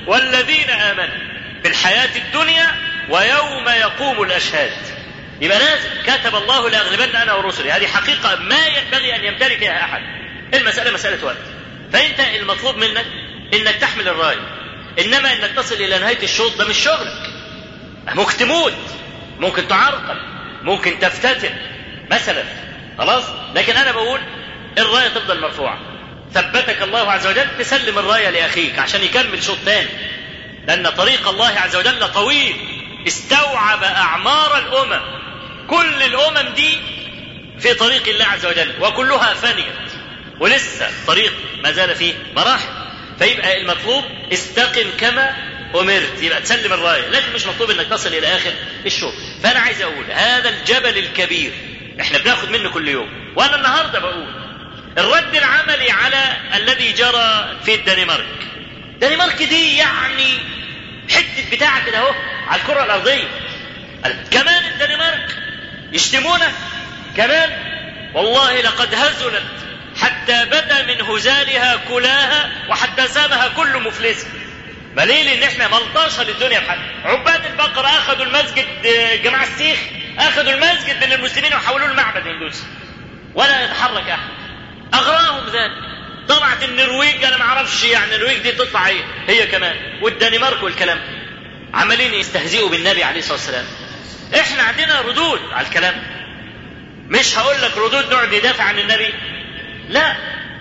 والذين آمنوا في الحياة الدنيا ويوم يقوم الأشهاد يبقى لازم كتب الله لأغلبن أنا ورسلي هذه حقيقة ما ينبغي أن يمتلكها أحد المسألة مسألة وقت فأنت المطلوب منك إنك تحمل الراية إنما إنك تصل إلى نهاية الشوط ده مش شغلك ممكن تموت ممكن تعرقل ممكن تفتتن مثلا خلاص لكن أنا بقول الراية تفضل مرفوعة ثبتك الله عز وجل تسلم الراية لأخيك عشان يكمل شوط تاني لأن طريق الله عز وجل طويل استوعب أعمار الأمم كل الأمم دي في طريق الله عز وجل وكلها فانية ولسه طريق ما زال فيه مراحل فيبقى المطلوب استقم كما أمرت يبقى تسلم الراية لكن مش مطلوب انك تصل الى اخر الشوط فانا عايز اقول هذا الجبل الكبير احنا بناخد منه كل يوم وانا النهارده بقول الرد العملي على الذي جرى في الدنمارك الدنمارك دي يعني حته بتاعه كده اهو على الكره الارضيه كمان الدنمارك يشتمونا كمان والله لقد هزلت حتى بدا من هزالها كلاها وحتى سامها كل مفلس ما ليه لان احنا ملطشه للدنيا بحد عباد البقره اخذوا المسجد جماعه السيخ اخذوا المسجد من المسلمين وحولوه لمعبد هندوسي ولا يتحرك احد اغراهم ذلك طلعت النرويج انا ما اعرفش يعني النرويج دي تطلع ايه هي كمان والدنمارك والكلام عمالين يستهزئوا بالنبي عليه الصلاه والسلام احنا عندنا ردود على الكلام مش هقول لك ردود نقعد ندافع عن النبي لا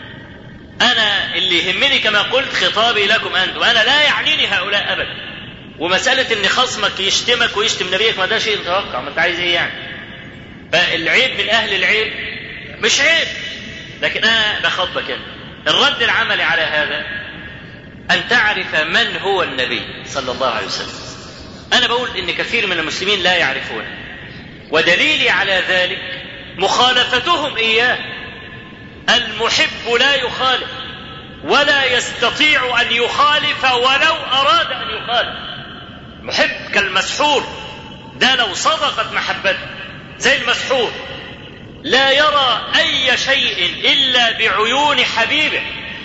انا اللي يهمني كما قلت خطابي لكم انتم انا لا يعنيني هؤلاء ابدا ومساله ان خصمك يشتمك ويشتم نبيك ما ده شيء متوقع ما انت عايز ايه يعني فالعيب من اهل العيب مش عيب لكن انا بخاطبك انت الرد العملي على هذا ان تعرف من هو النبي صلى الله عليه وسلم انا بقول ان كثير من المسلمين لا يعرفونه ودليلي على ذلك مخالفتهم اياه المحب لا يخالف ولا يستطيع ان يخالف ولو اراد ان يخالف محب كالمسحور ده لو صدقت محبته زي المسحور لا يرى اي شيء الا بعيون حبيبه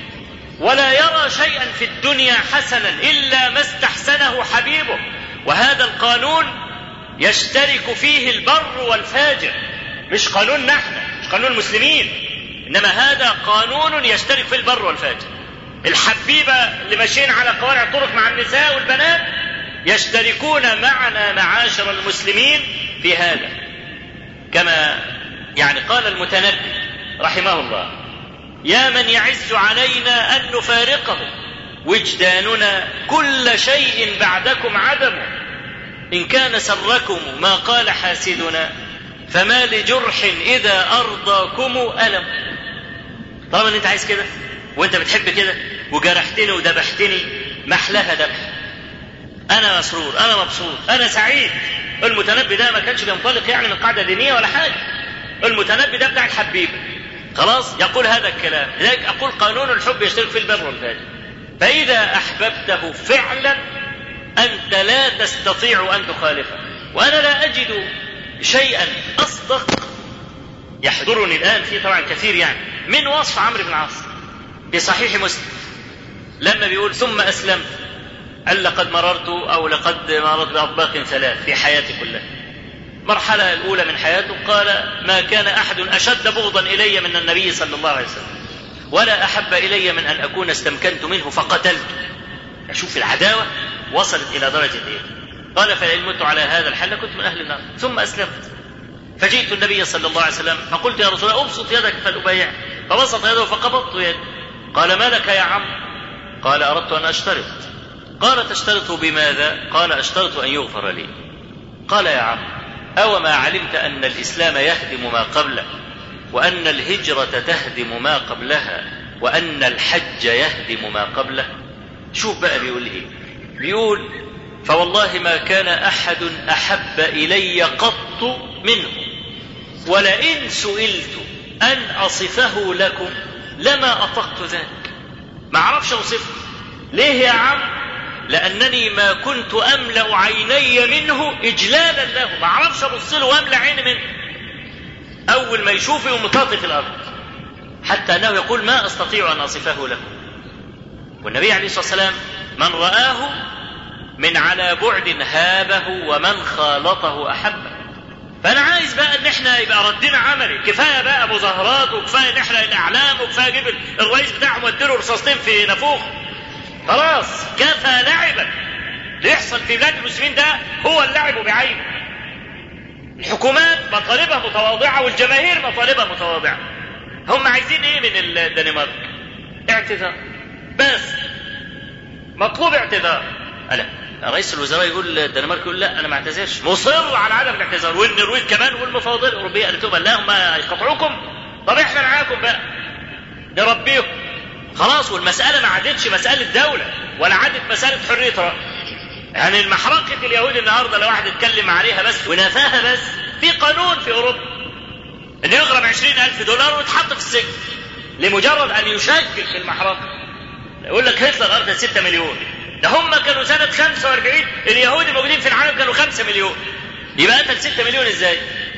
ولا يرى شيئا في الدنيا حسنا الا ما استحسنه حبيبه وهذا القانون يشترك فيه البر والفاجر مش قانون نحن مش قانون المسلمين انما هذا قانون يشترك فيه البر والفاجر الحبيبه اللي ماشيين على قوارع الطرق مع النساء والبنات يشتركون معنا معاشر المسلمين في هذا كما يعني قال المتنبي رحمه الله يا من يعز علينا ان نفارقه وجداننا كل شيء بعدكم عدم ان كان سركم ما قال حاسدنا فما لجرح اذا ارضاكم الم طالما ان انت عايز كده وانت بتحب كده وجرحتني وذبحتني محلها ذبح انا مسرور انا مبسوط انا سعيد المتنبي ده ما كانش بينطلق يعني من قاعده دينيه ولا حاجه المتنبي ده بتاع الحبيبه خلاص يقول هذا الكلام لذلك اقول قانون الحب يشترك في البر والفاجر فاذا احببته فعلا انت لا تستطيع ان تخالفه وانا لا اجد شيئا اصدق يحضرني الان في طبعا كثير يعني من وصف عمرو بن العاص في صحيح مسلم لما بيقول ثم اسلمت قال لقد مررت او لقد مررت باطباق ثلاث في حياتي كلها المرحلة الأولى من حياته قال ما كان أحد أشد بغضا إلي من النبي صلى الله عليه وسلم ولا أحب إلي من أن أكون استمكنت منه فقتلت أشوف العداوة وصلت إلى درجة إيه قال فإن مت على هذا الحل كنت من أهل النار ثم أسلمت فجئت النبي صلى الله عليه وسلم فقلت يا رسول الله ابسط يدك فلأبايع فبسط يده فقبضت يده قال ما لك يا عم قال أردت أن أشترط قال تشترط بماذا قال أشترط أن يغفر لي قال يا عم أو ما علمت أن الإسلام يهدم ما قبله وأن الهجرة تهدم ما قبلها وأن الحج يهدم ما قبله شوف بقى بيقول إيه بيقول فوالله ما كان أحد أحب إلي قط منه ولئن سئلت أن أصفه لكم لما أطقت ذلك ما أعرفش أوصفه ليه يا عم لأنني ما كنت أملأ عيني منه إجلالا له ما أعرفش أبص له وأملأ عيني منه أول ما يشوفه يقوم مطاطي في الأرض حتى أنه يقول ما أستطيع أن أصفه لكم والنبي عليه الصلاة والسلام من رآه من على بعد هابه ومن خالطه أحبه فأنا عايز بقى إن إحنا يبقى ردنا عملي كفاية بقى مظاهرات وكفاية نحرق الأعلام وكفاية أجيب الرئيس بتاعهم واديله رصاصتين في نافوخ خلاص كفى لعبا اللي يحصل في بلاد المسلمين ده هو اللعب بعينه الحكومات مطالبها متواضعة والجماهير مطالبها متواضعة هم عايزين ايه من الدنمارك اعتذار بس مطلوب اعتذار ألا رئيس الوزراء يقول الدنمارك يقول لا انا ما اعتذرش مصر على عدم الاعتذار والنرويج كمان والمفوضيه الاوروبيه قالت لهم لا هم هيقطعوكم طب احنا معاكم بقى نربيهم خلاص والمساله ما عادتش مساله دوله ولا عادت مساله حريه راي يعني المحرقة اليهود النهارده لو واحد اتكلم عليها بس ونفاها بس في قانون في اوروبا انه يغرم عشرين الف دولار ويتحط في السجن لمجرد ان يشكك في المحرقة يقول لك هتلر ارسل 6 مليون ده هم كانوا سنة 45 اليهود الموجودين في العالم كانوا 5 مليون يبقى قتل 6 مليون ازاي؟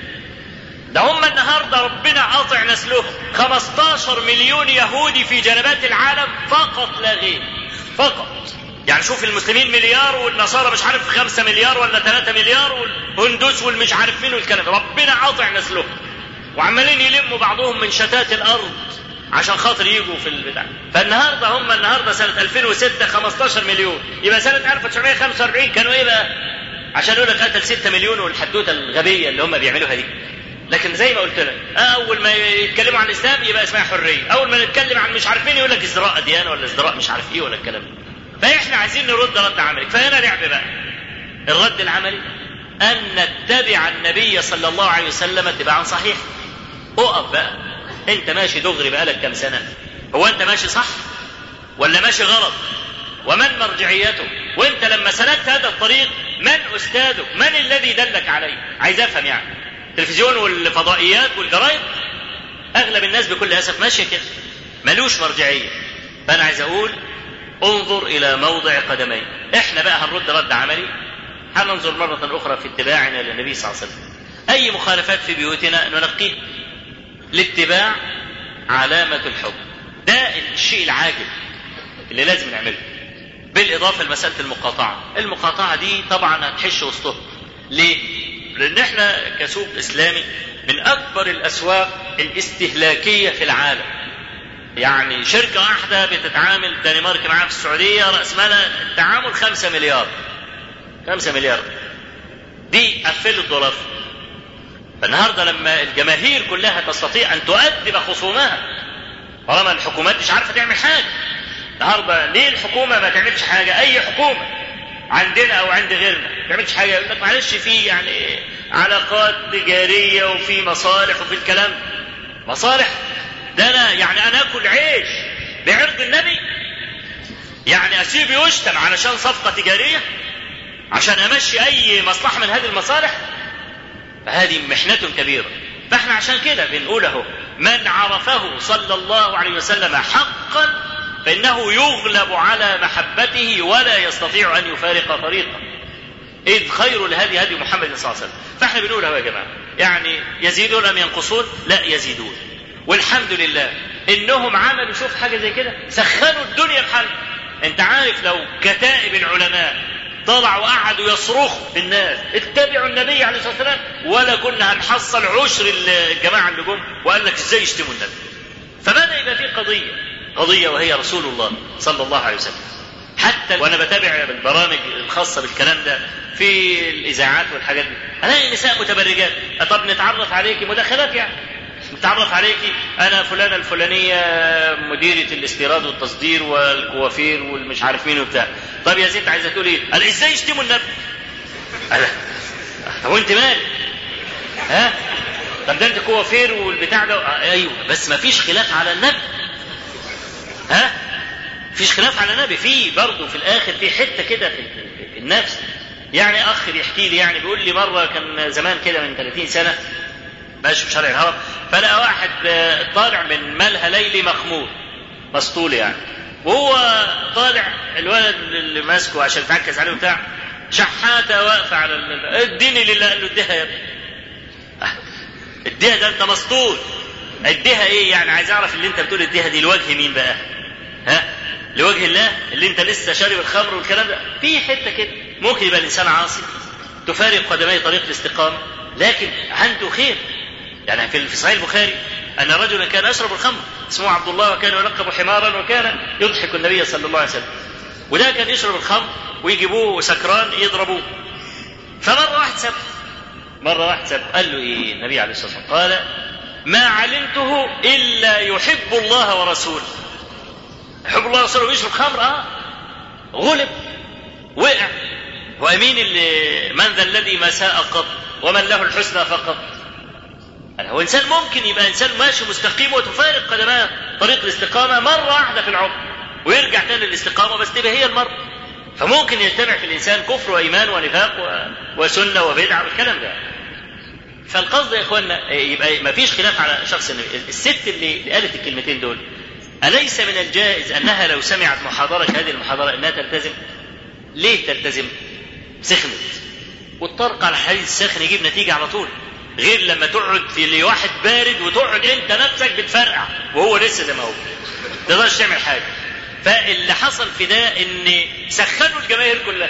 ده هم النهارده ربنا قاطع نسلهم 15 مليون يهودي في جنبات العالم فقط لا غير فقط يعني شوف المسلمين مليار والنصارى مش عارف خمسة مليار ولا ثلاثة مليار والهندوس والمش عارف مين والكلام ربنا قاطع نسلهم وعمالين يلموا بعضهم من شتات الارض عشان خاطر يجوا في البتاع فالنهارده هم النهارده سنه 2006 15 مليون يبقى سنه 1945 كانوا ايه بقى؟ عشان يقول لك قتل 6 مليون والحدوته الغبيه اللي هم بيعملوها دي لكن زي ما قلت لك اول ما يتكلموا عن الاسلام يبقى اسمها حريه اول ما نتكلم عن مش عارف مين يقول لك ازدراء اديان ولا ازدراء مش عارف ايه ولا الكلام ده فاحنا عايزين نرد رد عملي فهنا لعب بقى الرد العملي ان نتبع النبي صلى الله عليه وسلم اتباعا صحيح اقف بقى انت ماشي دغري بقالك كام سنه هو انت ماشي صح ولا ماشي غلط ومن مرجعيته وانت لما سلكت هذا الطريق من استاذك من الذي دلك عليه عايز افهم يعني التلفزيون والفضائيات والجرايد اغلب الناس بكل اسف ماشيه كده ملوش مرجعيه فانا عايز اقول انظر الى موضع قدمي احنا بقى هنرد رد عملي هننظر مرة أخرى في اتباعنا للنبي صلى الله عليه وسلم أي مخالفات في بيوتنا ننقيه الاتباع علامة الحب ده الشيء العاجل اللي لازم نعمله بالإضافة لمسألة المقاطعة المقاطعة دي طبعا هتحش وسطهم ليه؟ لأن احنا كسوق إسلامي من أكبر الأسواق الاستهلاكية في العالم يعني شركة واحدة بتتعامل الدنمارك معاها في السعودية رأس مالها التعامل خمسة مليار خمسة مليار دي قفلوا الدولار فالنهاردة لما الجماهير كلها تستطيع أن تؤدب خصومها طالما الحكومات مش عارفة تعمل حاجة النهاردة ليه الحكومة ما تعملش حاجة أي حكومة عندنا أو عند غيرنا ما تعملش حاجة يقول لك معلش في يعني علاقات تجارية وفي مصالح وفي الكلام مصالح ده أنا يعني أنا آكل عيش بعرض النبي يعني أسيبه يشتم علشان صفقة تجارية عشان امشي اي مصلحه من هذه المصالح فهذه محنه كبيره فاحنا عشان كده بنقول اهو من عرفه صلى الله عليه وسلم حقا فانه يغلب على محبته ولا يستطيع ان يفارق طريقه اذ خير الهدي هدي محمد صلى الله عليه وسلم فاحنا بنقول اهو يا جماعه يعني يزيدون ام ينقصون لا يزيدون والحمد لله انهم عملوا شوف حاجه زي كده سخنوا الدنيا بحال انت عارف لو كتائب العلماء طلعوا وقعدوا يصرخوا في الناس اتبعوا النبي عليه الصلاه والسلام ولا كنا هنحصل عشر الجماعه اللي جم وقال لك ازاي يشتموا النبي فبدا يبقى في قضيه قضيه وهي رسول الله صلى الله عليه وسلم حتى وانا بتابع البرامج الخاصه بالكلام ده في الاذاعات والحاجات دي الاقي نساء متبرجات طب نتعرف عليكي مداخلات يعني نتعرف عليكي انا فلانه الفلانيه مديره الاستيراد والتصدير والكوافير والمش عارف مين وبتاع طب يا ست عايزه تقول ايه؟ قال ازاي يشتموا النبي؟ قال طب وانت مالك؟ ها؟ طب ده انت كوافير والبتاع ده آه ايوه بس ما فيش خلاف على النبي ها؟ فيش خلاف على النبي في برضه في الاخر في حته كده في, في النفس يعني اخ بيحكي لي يعني بيقول لي مره كان زمان كده من 30 سنه ماشي في شارع الهرم فلقى واحد طالع من ملهى ليلي مخمور مسطول يعني وهو طالع الولد اللي ماسكه عشان يتعكز عليه وبتاع شحاته واقفه على اديني لله قال له اديها يا ابني اديها ده انت مسطول اديها ايه يعني عايز اعرف اللي انت بتقول اديها دي لوجه مين بقى ها لوجه الله اللي انت لسه شارب الخمر والكلام ده في حته كده ممكن يبقى الانسان عاصي تفارق قدمي طريق الاستقامه لكن عنده خير يعني في صحيح البخاري ان رجلا كان يشرب الخمر اسمه عبد الله وكان يلقب حمارا وكان يضحك النبي صلى الله عليه وسلم وده كان يشرب الخمر ويجيبوه سكران يضربوه فمره واحد سب مره واحد سب قال له ايه النبي عليه الصلاه والسلام قال ما علمته الا يحب الله ورسوله يحب الله ورسوله ويشرب خمر اه غلب وقع وامين اللي من ذا الذي ما ساء قط ومن له الحسنى فقط هو انسان ممكن يبقى انسان ماشي مستقيم وتفارق قدماه طريق الاستقامه مره واحده في العمر ويرجع تاني للاستقامه بس تبقى هي المره فممكن يجتمع في الانسان كفر وايمان ونفاق و... وسنه وبدعه والكلام ده فالقصد يا اخوانا يبقى ما فيش خلاف على شخص النبي الست اللي قالت الكلمتين دول أليس من الجائز أنها لو سمعت محاضرة هذه المحاضرة أنها تلتزم؟ ليه تلتزم؟ سخنت والطرق على الحديث الساخن يجيب نتيجة على طول غير لما تقعد في واحد بارد وتقعد انت نفسك بتفرقع وهو لسه زي ما هو تقدرش تعمل حاجه فاللي حصل في ده ان سخنوا الجماهير كلها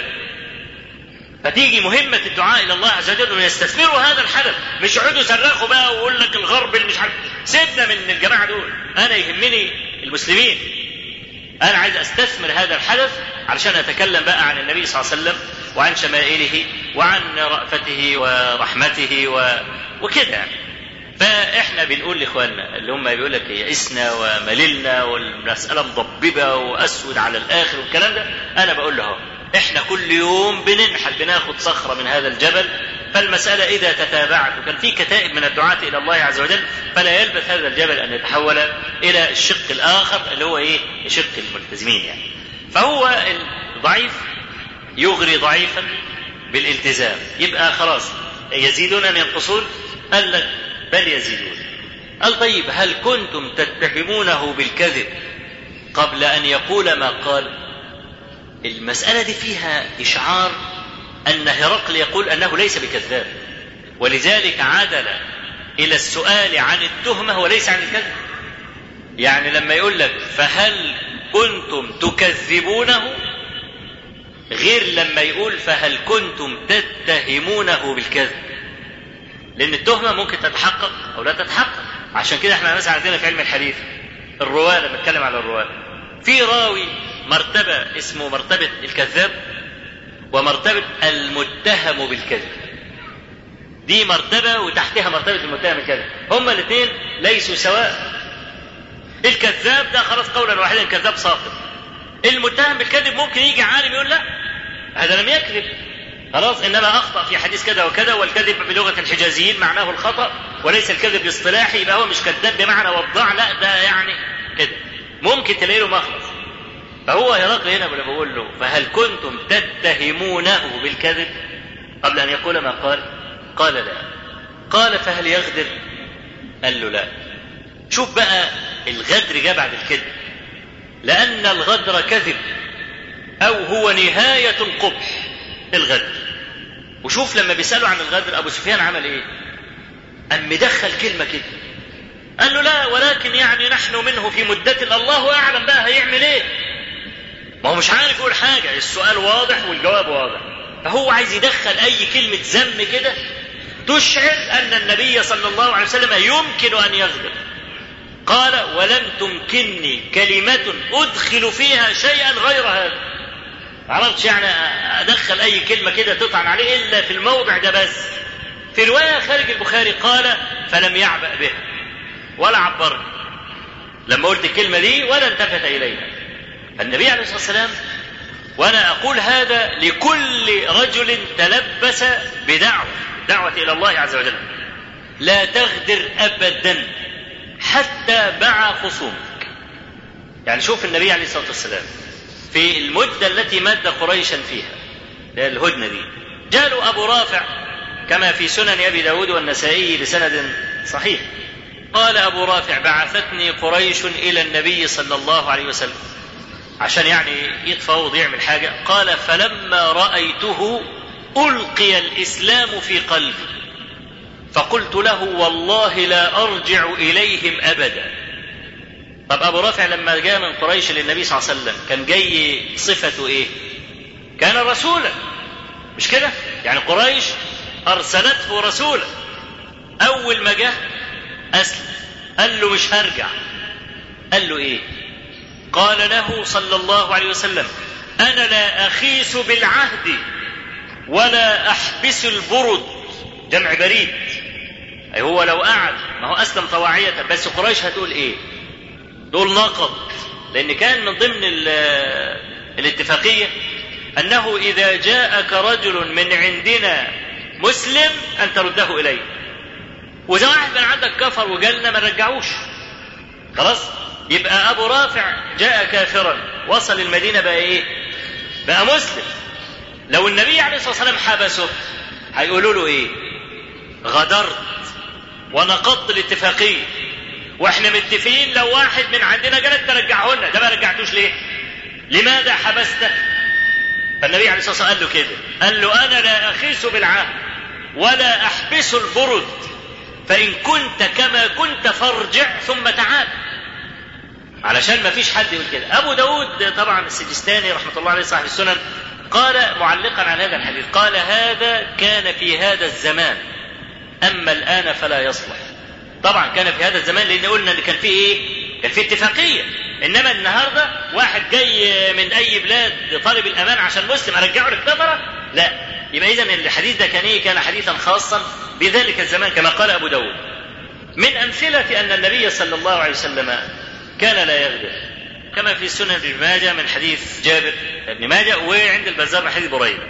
فتيجي مهمة الدعاء إلى الله عز وجل أن يستثمروا هذا الحدث مش يقعدوا يصرخوا بقى ويقول لك الغرب اللي مش عارف سيبنا من الجماعة دول أنا يهمني المسلمين أنا عايز أستثمر هذا الحدث علشان أتكلم بقى عن النبي صلى الله عليه وسلم وعن شمائله وعن رأفته ورحمته و... وكده يعني. فاحنا بنقول لاخواننا اللي هم بيقول لك يئسنا ومللنا والمساله مضببه واسود على الاخر والكلام ده انا بقول له احنا كل يوم بننحل بناخد صخره من هذا الجبل فالمساله اذا تتابعت وكان في كتائب من الدعاة الى الله عز وجل فلا يلبث هذا الجبل ان يتحول الى الشق الاخر اللي هو ايه؟ شق الملتزمين يعني. فهو الضعيف يغري ضعيفا بالالتزام يبقى خلاص يزيدون ام ينقصون؟ قال لك بل يزيدون قال طيب هل كنتم تتهمونه بالكذب قبل ان يقول ما قال المساله دي فيها اشعار ان هرقل يقول انه ليس بكذاب ولذلك عدل الى السؤال عن التهمه وليس عن الكذب يعني لما يقول لك فهل كنتم تكذبونه غير لما يقول فهل كنتم تتهمونه بالكذب لان التهمه ممكن تتحقق او لا تتحقق عشان كده احنا مثلا عندنا في علم الحديث الرواه لما نتكلم على الرواه في راوي مرتبه اسمه مرتبه الكذاب ومرتبه المتهم بالكذب دي مرتبه وتحتها مرتبه المتهم بالكذب هما الاثنين ليسوا سواء الكذاب ده خلاص قولا واحدا كذاب ساقط المتهم بالكذب ممكن يجي عالم يقول لا هذا لم يكذب خلاص انما اخطا في حديث كذا وكذا والكذب بلغه الحجازيين معناه الخطا وليس الكذب الاصطلاحي يبقى هو مش كذاب بمعنى وضاع لا ده يعني كده ممكن تلاقي له مخلص فهو هرقل هنا بقول له فهل كنتم تتهمونه بالكذب قبل ان يقول ما قال قال لا قال فهل يغدر قال له لا شوف بقى الغدر جاء بعد الكذب لان الغدر كذب او هو نهايه القبح الغدر وشوف لما بيسألوا عن الغدر أبو سفيان عمل إيه؟ أم مدخل كلمة كده قال له لا ولكن يعني نحن منه في مدة الله أعلم بقى هيعمل إيه؟ ما هو مش عارف يقول حاجة السؤال واضح والجواب واضح فهو عايز يدخل أي كلمة ذم كده تشعر أن النبي صلى الله عليه وسلم يمكن أن يغدر قال ولم تمكنني كلمة أدخل فيها شيئا غير هذا ما عرفتش يعني ادخل اي كلمه كده تطعن عليه الا في الموضع ده بس في روايه خارج البخاري قال فلم يعبأ بها ولا عبرني لما قلت الكلمه دي ولا التفت اليها النبي عليه الصلاه والسلام وانا اقول هذا لكل رجل تلبس بدعوه دعوه الى الله عز وجل لا تغدر ابدا حتى مع خصومك يعني شوف النبي عليه الصلاه والسلام في المدة التي مد قريشا فيها الهدنة دي جاء أبو رافع كما في سنن أبي داود والنسائي بسند صحيح قال أبو رافع بعثتني قريش إلى النبي صلى الله عليه وسلم عشان يعني يتفاوض يعمل حاجة قال فلما رأيته ألقي الإسلام في قلبي فقلت له والله لا أرجع إليهم أبدا طب ابو رافع لما جاء من قريش للنبي صلى الله عليه وسلم كان جاي صفته ايه كان رسولا مش كده يعني قريش ارسلته رسولا اول ما جه اسلم قال له مش هرجع قال له ايه قال له صلى الله عليه وسلم انا لا اخيس بالعهد ولا احبس البرد جمع بريد اي هو لو قعد ما هو اسلم طواعية بس قريش هتقول ايه دول نقض لان كان من ضمن الاتفاقية انه اذا جاءك رجل من عندنا مسلم ان ترده اليه واذا واحد من عندك كفر وجالنا ما نرجعوش خلاص يبقى ابو رافع جاء كافرا وصل المدينه بقى ايه بقى مسلم لو النبي عليه الصلاه والسلام حبسه هيقولوا له ايه غدرت ونقضت الاتفاقيه واحنا متفقين لو واحد من عندنا جالك ترجعه لنا ده ما رجعتوش ليه لماذا حبسته فالنبي عليه الصلاه والسلام قال له كده قال له انا لا اخيس بالعهد ولا احبس البرد فان كنت كما كنت فارجع ثم تعال علشان ما فيش حد يقول كده ابو داود طبعا السجستاني رحمه الله عليه صاحب السنن قال معلقا على هذا الحديث قال هذا كان في هذا الزمان اما الان فلا يصلح طبعا كان في هذا الزمان لان قلنا ان كان في ايه كان في اتفاقيه انما النهارده واحد جاي من اي بلاد طالب الامان عشان مسلم ارجعه للكفره لا يبقى اذا الحديث ده كان ايه كان حديثا خاصا بذلك الزمان كما قال ابو داود من امثله ان النبي صلى الله عليه وسلم كان لا يغدر كما في سنن ابن ماجه من حديث جابر بن ماجه وعند البزار من حديث بريده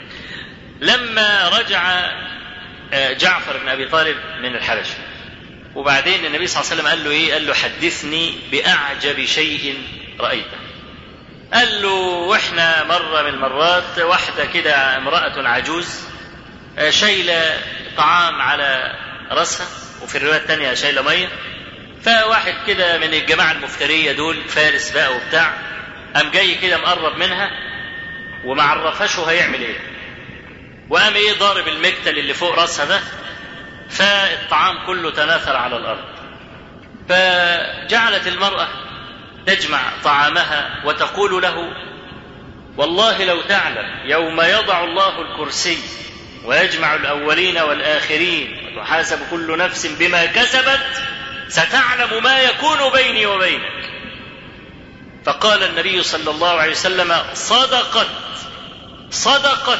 لما رجع جعفر بن ابي طالب من الحبشه وبعدين النبي صلى الله عليه وسلم قال له ايه قال له حدثني باعجب شيء رايته قال له واحنا مره من المرات واحده كده امراه عجوز شايله طعام على راسها وفي الروايه الثانيه شايله ميه فواحد كده من الجماعه المفتريه دول فارس بقى وبتاع قام جاي كده مقرب منها وما عرفهاش هو هيعمل ايه وقام ايه ضارب المكتل اللي فوق راسها ده فالطعام كله تناثر على الارض فجعلت المراه تجمع طعامها وتقول له والله لو تعلم يوم يضع الله الكرسي ويجمع الاولين والاخرين وتحاسب كل نفس بما كسبت ستعلم ما يكون بيني وبينك فقال النبي صلى الله عليه وسلم صدقت صدقت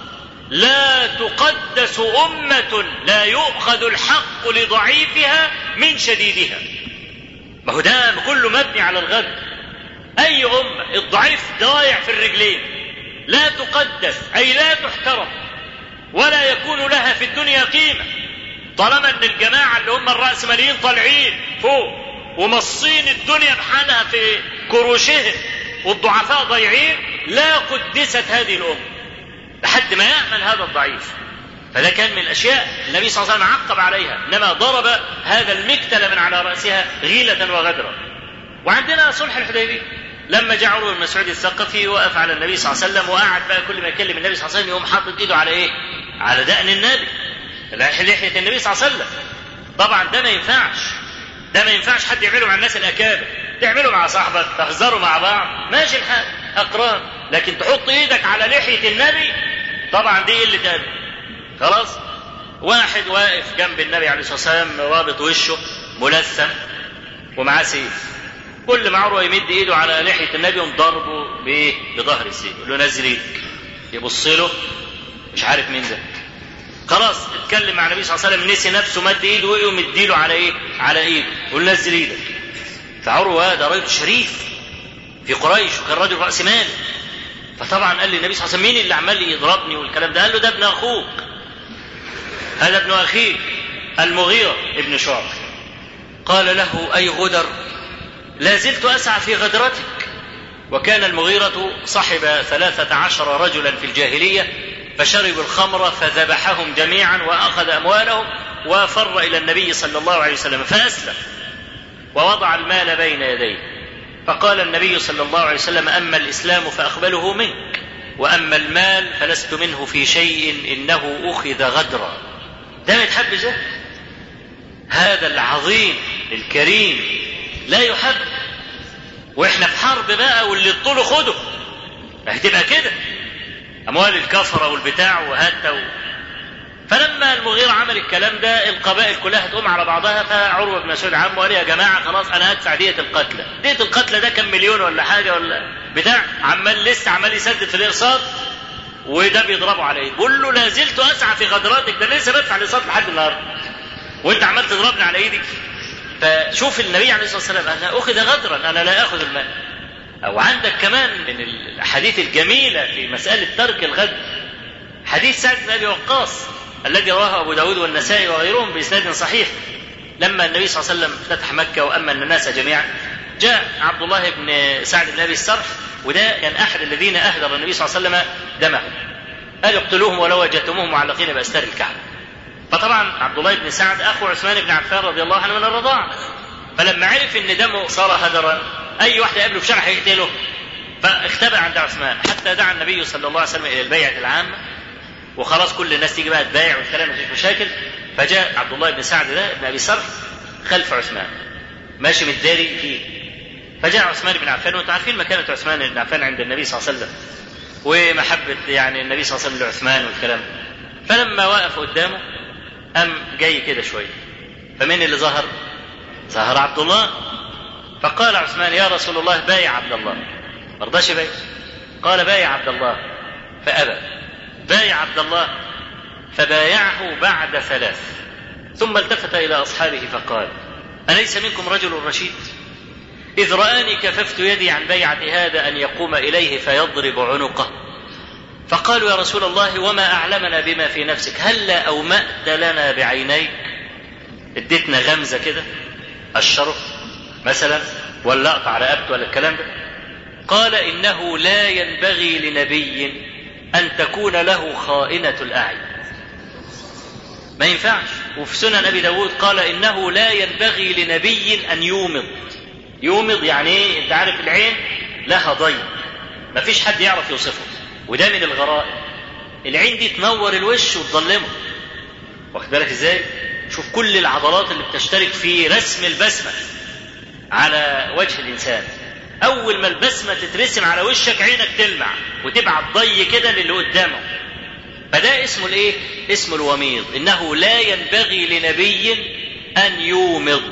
لا تقدس أمة لا يؤخذ الحق لضعيفها من شديدها ما هو ده كله مبني على الغد أي أمة الضعيف ضايع في الرجلين لا تقدس أي لا تحترم ولا يكون لها في الدنيا قيمة طالما ان الجماعة اللي هم الرأسماليين طالعين فوق ومصين الدنيا بحالها في كروشهم والضعفاء ضايعين لا قدست هذه الأمة لحد ما يأمن هذا الضعيف فده كان من الأشياء النبي صلى الله عليه وسلم عقب عليها إنما ضرب هذا المكتل من على رأسها غيلة وغدرا وعندنا صلح الحديبية لما جاء عمر بن مسعود الثقفي وقف على النبي صلى الله عليه وسلم وقعد بقى كل ما يكلم النبي صلى الله عليه وسلم يقوم حاطط ايده على ايه؟ على دقن النبي لحية النبي صلى الله عليه وسلم طبعا ده ما ينفعش ده ما ينفعش حد يعمله مع الناس الأكابر تعمله مع صاحبك تهزروا مع بعض ماشي الحال أقران لكن تحط إيدك على لحية النبي طبعا دي قلة أدب خلاص واحد واقف جنب النبي عليه الصلاة والسلام رابط وشه ملثم ومعاه سيف كل ما عروة يمد ايده على لحية النبي يقوم ضربه بايه؟ بظهر السيف يقول له نزل ايدك يبص له مش عارف مين ده خلاص اتكلم مع النبي صلى الله عليه وسلم نسي نفسه مد ايده ويقوم مديله على ايه؟ على ايده يقول نزل ايدك فعروه ده راجل شريف في قريش وكان راجل راس مال فطبعا قال لي النبي صلى الله عليه وسلم مين اللي عمال يضربني والكلام ده؟ قال له ده ابن اخوك هذا ابن اخيك المغيرة ابن شعب قال له اي غدر لا زلت اسعى في غدرتك وكان المغيرة صحب ثلاثة عشر رجلا في الجاهلية فشربوا الخمر فذبحهم جميعا واخذ اموالهم وفر الى النبي صلى الله عليه وسلم فاسلم ووضع المال بين يديه فقال النبي صلى الله عليه وسلم اما الاسلام فاقبله منك واما المال فلست منه في شيء انه اخذ غدرا ده ما يتحب ده هذا العظيم الكريم لا يحب واحنا في حرب بقى واللي طوله خده هتبقى كده اموال الكفره والبتاع وهات و... فلما المغيرة عمل الكلام ده القبائل كلها تقوم على بعضها فعروة بن مسعود عمه وقال يا جماعة خلاص أنا هدفع دية القتلى، دية القتلى ده كان مليون ولا حاجة ولا بتاع عمال لسه عمال يسدد في الإقساط وده بيضربه على ايده، بقول له لا زلت أسعى في غدراتك ده لسه بدفع الإقساط لحد النهاردة. وأنت عمال تضربني على إيدك. فشوف النبي عليه الصلاة والسلام أنا أخذ غدرا أنا لا آخذ المال. أو عندك كمان من الأحاديث الجميلة في مسألة ترك الغدر حديث سعد بن أبي وقاص الذي رواه أبو داود والنسائي وغيرهم بإسناد صحيح لما النبي صلى الله عليه وسلم فتح مكة وأمن الناس جميعا جاء عبد الله بن سعد بن أبي السرح وده كان أحد الذين أهدر النبي صلى الله عليه وسلم دمه قال اقتلوهم ولو وجدتموهم معلقين بأستار الكعبة فطبعا عبد الله بن سعد أخو عثمان بن عفان رضي الله عنه من الرضاعة فلما عرف ان دمه صار هدرا اي واحد يقابله في شارع هيقتله فاختبأ عند عثمان حتى دعا النبي صلى الله عليه وسلم الى البيعه العامه وخلاص كل الناس تيجي بقى تبايع والكلام مفيش مشاكل فجاء عبد الله بن سعد ده ابن ابي صرح خلف عثمان ماشي متداري فيه فجاء عثمان بن عفان وانتم عارفين مكانه عثمان بن عفان عند النبي صلى الله عليه وسلم ومحبه يعني النبي صلى الله عليه وسلم لعثمان والكلام فلما وقف قدامه قام جاي كده شويه فمين اللي ظهر؟ ظهر عبد الله فقال عثمان يا رسول الله بايع عبد الله ما رضاش يبايع قال بايع عبد الله فأبى بايع عبد الله فبايعه بعد ثلاث ثم التفت إلى أصحابه فقال أليس منكم رجل رشيد إذ رآني كففت يدي عن بيعة هذا أن يقوم إليه فيضرب عنقه فقالوا يا رسول الله وما أعلمنا بما في نفسك هلا أومأت لنا بعينيك اديتنا غمزة كده الشرف مثلا ولا اقطع رقبته ولا الكلام ده قال انه لا ينبغي لنبي ان تكون له خائنه الاعين ما ينفعش وفي سنن ابي داود قال انه لا ينبغي لنبي ان يومض يومض يعني ايه انت عارف العين لها ضي ما فيش حد يعرف يوصفه وده من الغرائب العين دي تنور الوش وتظلمه واخد بالك ازاي شوف كل العضلات اللي بتشترك في رسم البسمة على وجه الإنسان أول ما البسمة تترسم على وشك عينك تلمع وتبعت ضي كده للي قدامه فده اسمه الايه؟ اسمه الوميض انه لا ينبغي لنبي ان يومض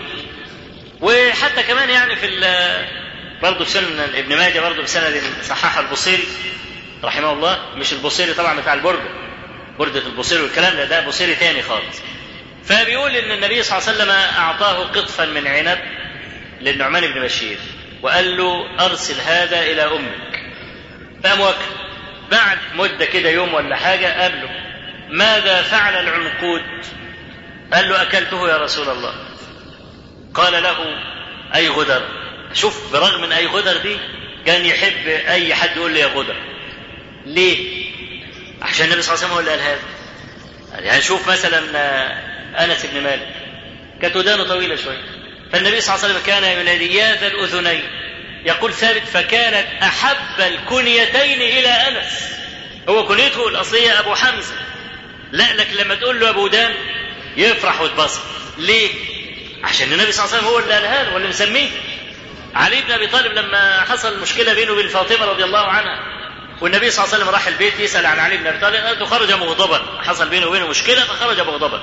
وحتى كمان يعني في برضه في سنن ابن ماجه برضه بسند صححه البصيري رحمه الله مش البصيري طبعا بتاع البرده بردة البصيري والكلام ده ده بصيري تاني خالص فبيقول ان النبي صلى الله عليه وسلم اعطاه قطفا من عنب للنعمان بن بشير وقال له ارسل هذا الى امك فقام واكل بعد مده كده يوم ولا حاجه قابله ماذا فعل العنقود قال له اكلته يا رسول الله قال له اي غدر شوف برغم من اي غدر دي كان يحب اي حد يقول لي يا غدر ليه عشان النبي صلى الله عليه وسلم هو اللي قال هذا يعني شوف مثلا انس بن مالك كانت ودانه طويله شويه فالنبي صلى الله عليه وسلم كان ينادي يا ذا الاذنين يقول ثابت فكانت احب الكنيتين الى انس هو كنيته الاصليه ابو حمزه لا لك لما تقول له ابو دان يفرح ويتبسط ليه؟ عشان النبي صلى الله عليه وسلم هو اللي قالها له واللي مسميه علي بن ابي طالب لما حصل مشكله بينه وبين فاطمه رضي الله عنها والنبي صلى الله عليه وسلم راح البيت يسال عن علي بن ابي طالب قال خرج مغضبا حصل بينه وبينه مشكله فخرج مغضبا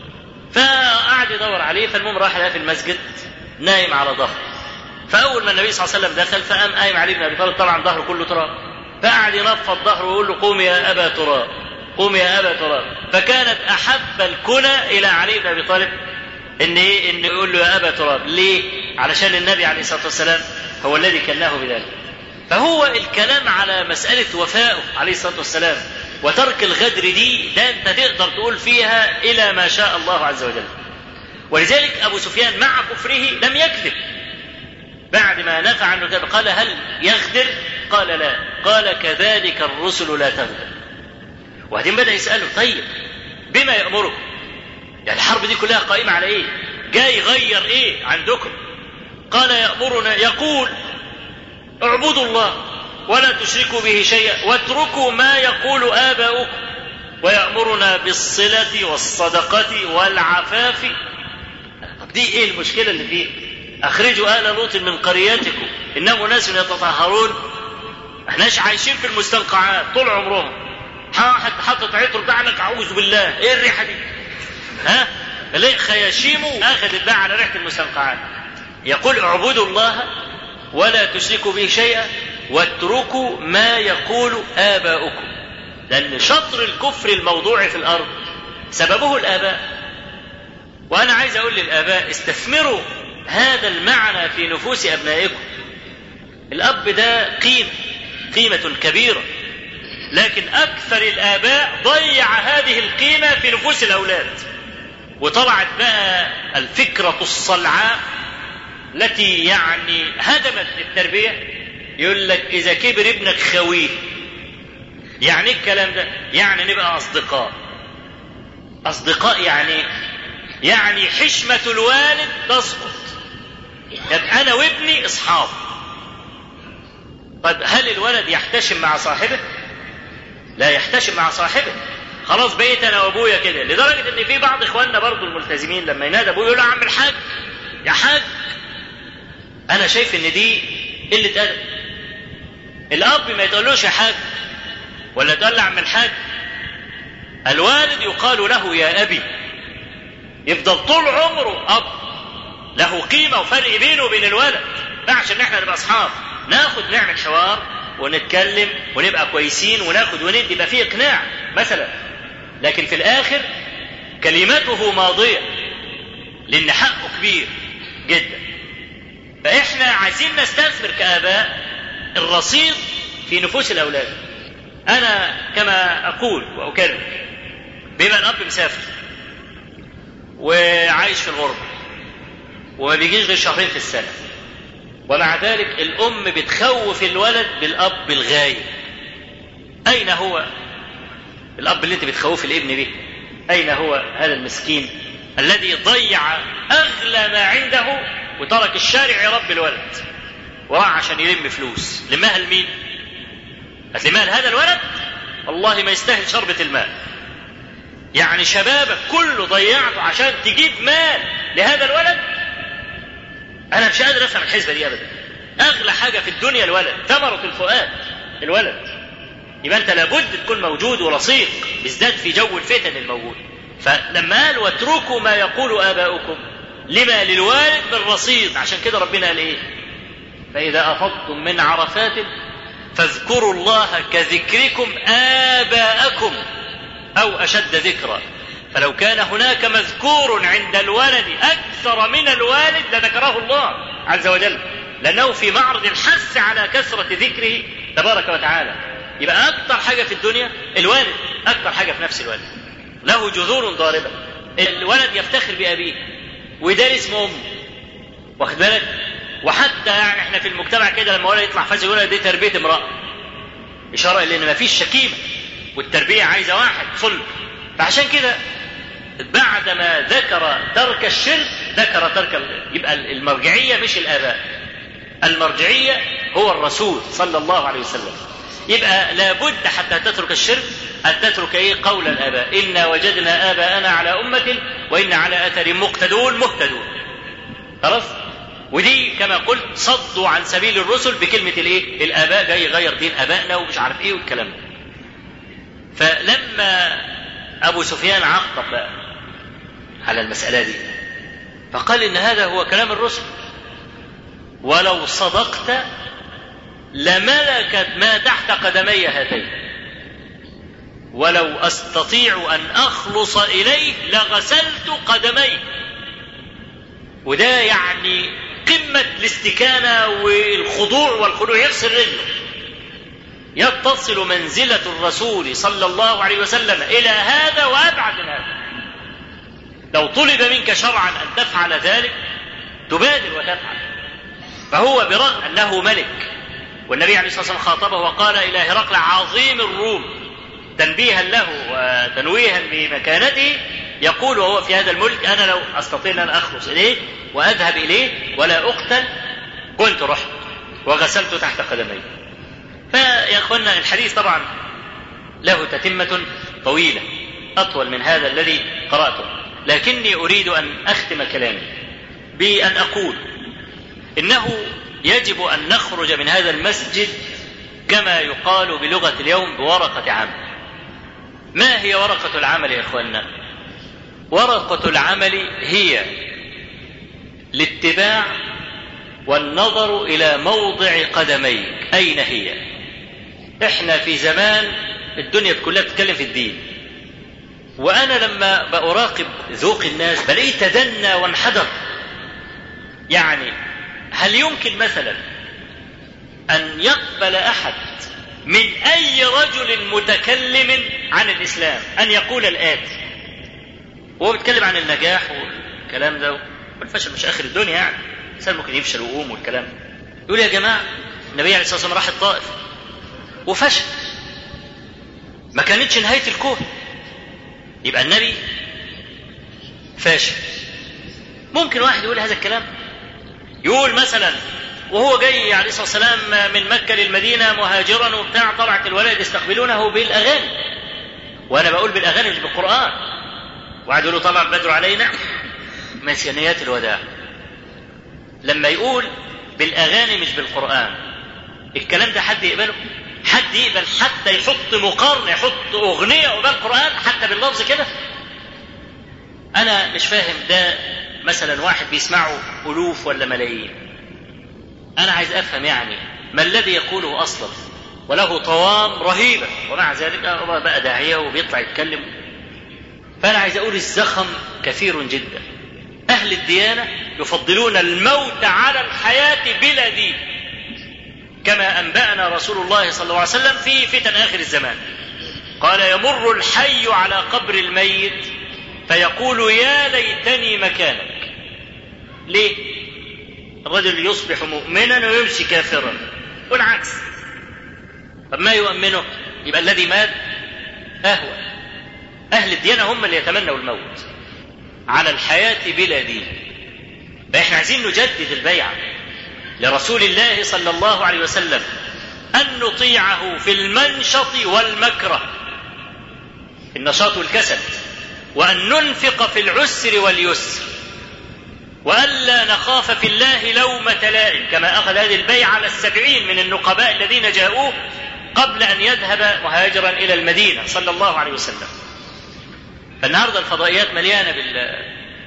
فقعد يدور عليه فالمهم راح لقاه في المسجد نايم على ظهره فاول ما النبي صلى الله عليه وسلم دخل فقام قايم علي بن ابي طالب طبعا ظهره كله تراب فقعد ينفض ظهره ويقول له قوم يا ابا تراب قوم يا ابا تراب فكانت احب الكنى الى علي بن ابي طالب ان ايه ان يقول له يا ابا تراب ليه علشان النبي عليه الصلاه والسلام هو الذي كناه بذلك فهو الكلام على مساله وفائه عليه الصلاه والسلام وترك الغدر دي ده انت تقدر تقول فيها الى ما شاء الله عز وجل ولذلك ابو سفيان مع كفره لم يكذب بعد ما نفى عنه كذب قال هل يغدر قال لا قال كذلك الرسل لا تغدر وبعدين بدا يساله طيب بما يامركم يعني الحرب دي كلها قائمه على ايه جاي يغير ايه عندكم قال يامرنا يقول اعبدوا الله ولا تشركوا به شيئا واتركوا ما يقول آباؤكم ويأمرنا بالصلة والصدقة والعفاف طب دي ايه المشكلة اللي فيه اخرجوا ال لوط من قريتكم انهم اناس يتطهرون احناش عايشين في المستنقعات طول عمرهم واحد حاطط عطر بتاع لك اعوذ بالله ايه الريحه دي ها ليه خياشيمه اخذت بقى على ريحه المستنقعات يقول اعبدوا الله ولا تشركوا به شيئا واتركوا ما يقول اباؤكم لان شطر الكفر الموضوع في الارض سببه الاباء وانا عايز اقول للاباء استثمروا هذا المعنى في نفوس ابنائكم الاب ده قيمه قيمه كبيره لكن اكثر الاباء ضيع هذه القيمه في نفوس الاولاد وطلعت بقى الفكره الصلعاء التي يعني هدمت التربيه يقول لك اذا كبر ابنك خويه يعني ايه الكلام ده يعني نبقى اصدقاء اصدقاء يعني يعني حشمه الوالد تسقط يبقى انا وابني اصحاب طيب هل الولد يحتشم مع صاحبه لا يحتشم مع صاحبه خلاص بقيت انا وابويا كده لدرجه ان في بعض اخواننا برضو الملتزمين لما ينادى ابوه يقول له عم الحاج يا حاج انا شايف ان دي قله ادب الاب ما يتقولوش يا حاج ولا تقول له عم الحاج الوالد يقال له يا ابي يفضل طول عمره اب له قيمه وفرق بينه وبين الولد ما عشان احنا نبقى اصحاب ناخد نعمل حوار ونتكلم ونبقى كويسين وناخد وندي يبقى فيه اقناع مثلا لكن في الاخر كلمته ماضيه لان حقه كبير جدا فاحنا عايزين نستثمر كاباء الرصيد في نفوس الاولاد انا كما اقول واكرر بما الاب مسافر وعايش في الغربه وما بيجيش غير شهرين في السنه ومع ذلك الأم بتخوف الولد بالأب الغايب أين هو الأب اللي أنت بتخوف الابن به أين هو هذا المسكين الذي ضيع أغلى ما عنده وترك الشارع يربي الولد وراح عشان يلم فلوس لمها لمين هتلمها لهذا الولد والله ما يستاهل شربة الماء يعني شبابك كله ضيعته عشان تجيب مال لهذا الولد انا مش قادر افهم الحسبه دي ابدا اغلى حاجه في الدنيا الولد ثمره الفؤاد الولد يبقى انت لابد تكون موجود ورصيق بالذات في جو الفتن الموجود فلما قال واتركوا ما يقول اباؤكم لما للوالد من رصيد عشان كده ربنا قال ايه فاذا افضتم من عرفات فاذكروا الله كذكركم اباءكم او اشد ذكرا فلو كان هناك مذكور عند الولد أكثر من الوالد لذكره الله عز وجل لأنه في معرض الحث على كثرة ذكره تبارك وتعالى يبقى أكثر حاجة في الدنيا الوالد أكثر حاجة في نفس الوالد له جذور ضاربة الولد يفتخر بأبيه وده اسم أمه واخد بالك وحتى يعني احنا في المجتمع كده لما ولد يطلع فجأة يقول دي تربية امرأة إشارة إلى إن مفيش شكيمة والتربية عايزة واحد صلب فعشان كده بعدما ذكر ترك الشرك ذكر ترك ال... يبقى المرجعية مش الآباء المرجعية هو الرسول صلى الله عليه وسلم يبقى لابد حتى تترك الشرك أن تترك إيه قول الآباء إنا وجدنا آباءنا على أمة وإن على أثر مقتدون مهتدون خلاص ودي كما قلت صدوا عن سبيل الرسل بكلمة الإيه الآباء جاي يغير دين آبائنا ومش عارف إيه والكلام ده فلما أبو سفيان عقب بقى على المسألة دي فقال إن هذا هو كلام الرسل ولو صدقت لملكت ما تحت قدمي هاتين ولو أستطيع أن أخلص إليه لغسلت قدمي وده يعني قمة الاستكانة والخضوع والخضوع يغسل رجله يتصل منزلة الرسول صلى الله عليه وسلم إلى هذا وأبعد من هذا لو طلب منك شرعا أن تفعل ذلك تبادر وتفعل فهو برغم أنه ملك والنبي عليه الصلاة والسلام خاطبه وقال إلى هرقل عظيم الروم تنبيها له وتنويها بمكانته يقول وهو في هذا الملك أنا لو أستطيع أن أخلص إليه وأذهب إليه ولا أقتل كنت رحت وغسلت تحت قدمي فيا اخوانا الحديث طبعا له تتمة طويلة أطول من هذا الذي قرأته لكني أريد أن أختم كلامي بأن أقول إنه يجب أن نخرج من هذا المسجد كما يقال بلغة اليوم بورقة عمل ما هي ورقة العمل يا إخواننا ورقة العمل هي الاتباع والنظر إلى موضع قدميك أين هي إحنا في زمان الدنيا كلها بتتكلم في الدين وأنا لما بأراقب ذوق الناس بلاقيه تدنى وانحدر يعني هل يمكن مثلا أن يقبل أحد من أي رجل متكلم عن الإسلام أن يقول الآتي وهو بيتكلم عن النجاح والكلام ده والفشل مش آخر الدنيا يعني الإنسان ممكن يفشل ويقوم والكلام يقول يا جماعة النبي عليه الصلاة والسلام راح الطائف وفشل ما كانتش نهاية الكون يبقى النبي فاشل ممكن واحد يقول هذا الكلام يقول مثلا وهو جاي عليه الصلاه والسلام من مكه للمدينه مهاجرا وبتاع طلعت الولد يستقبلونه بالاغاني وانا بقول بالاغاني مش بالقران وقعد يقول له طلع بدر علينا مسيانيات الوداع لما يقول بالاغاني مش بالقران الكلام ده حد يقبله حد يقبل حتى يحط مقارنه يحط اغنيه قبال القران حتى باللفظ كده انا مش فاهم ده مثلا واحد بيسمعه الوف ولا ملايين انا عايز افهم يعني ما الذي يقوله اصلا وله طوام رهيبه ومع ذلك هو بقى داعيه وبيطلع يتكلم فانا عايز اقول الزخم كثير جدا اهل الديانه يفضلون الموت على الحياه بلا دين كما انبانا رسول الله صلى الله عليه وسلم في فتن اخر الزمان قال يمر الحي على قبر الميت فيقول يا ليتني مكانك ليه الرجل يصبح مؤمنا ويمشي كافرا والعكس طب ما يؤمنه يبقى الذي مات اهون اهل الديانه هم اللي يتمنوا الموت على الحياه بلا دين فاحنا عايزين نجدد البيعه لرسول الله صلى الله عليه وسلم ان نطيعه في المنشط والمكره النشاط والكسل وأن ننفق في العسر واليسر وألا نخاف في الله لومة لائم كما أخذ هذه البيعة على السبعين من النقباء الذين جاءوه قبل أن يذهب مهاجرا إلى المدينة صلى الله عليه وسلم فالنهاردة الفضائيات مليانة بال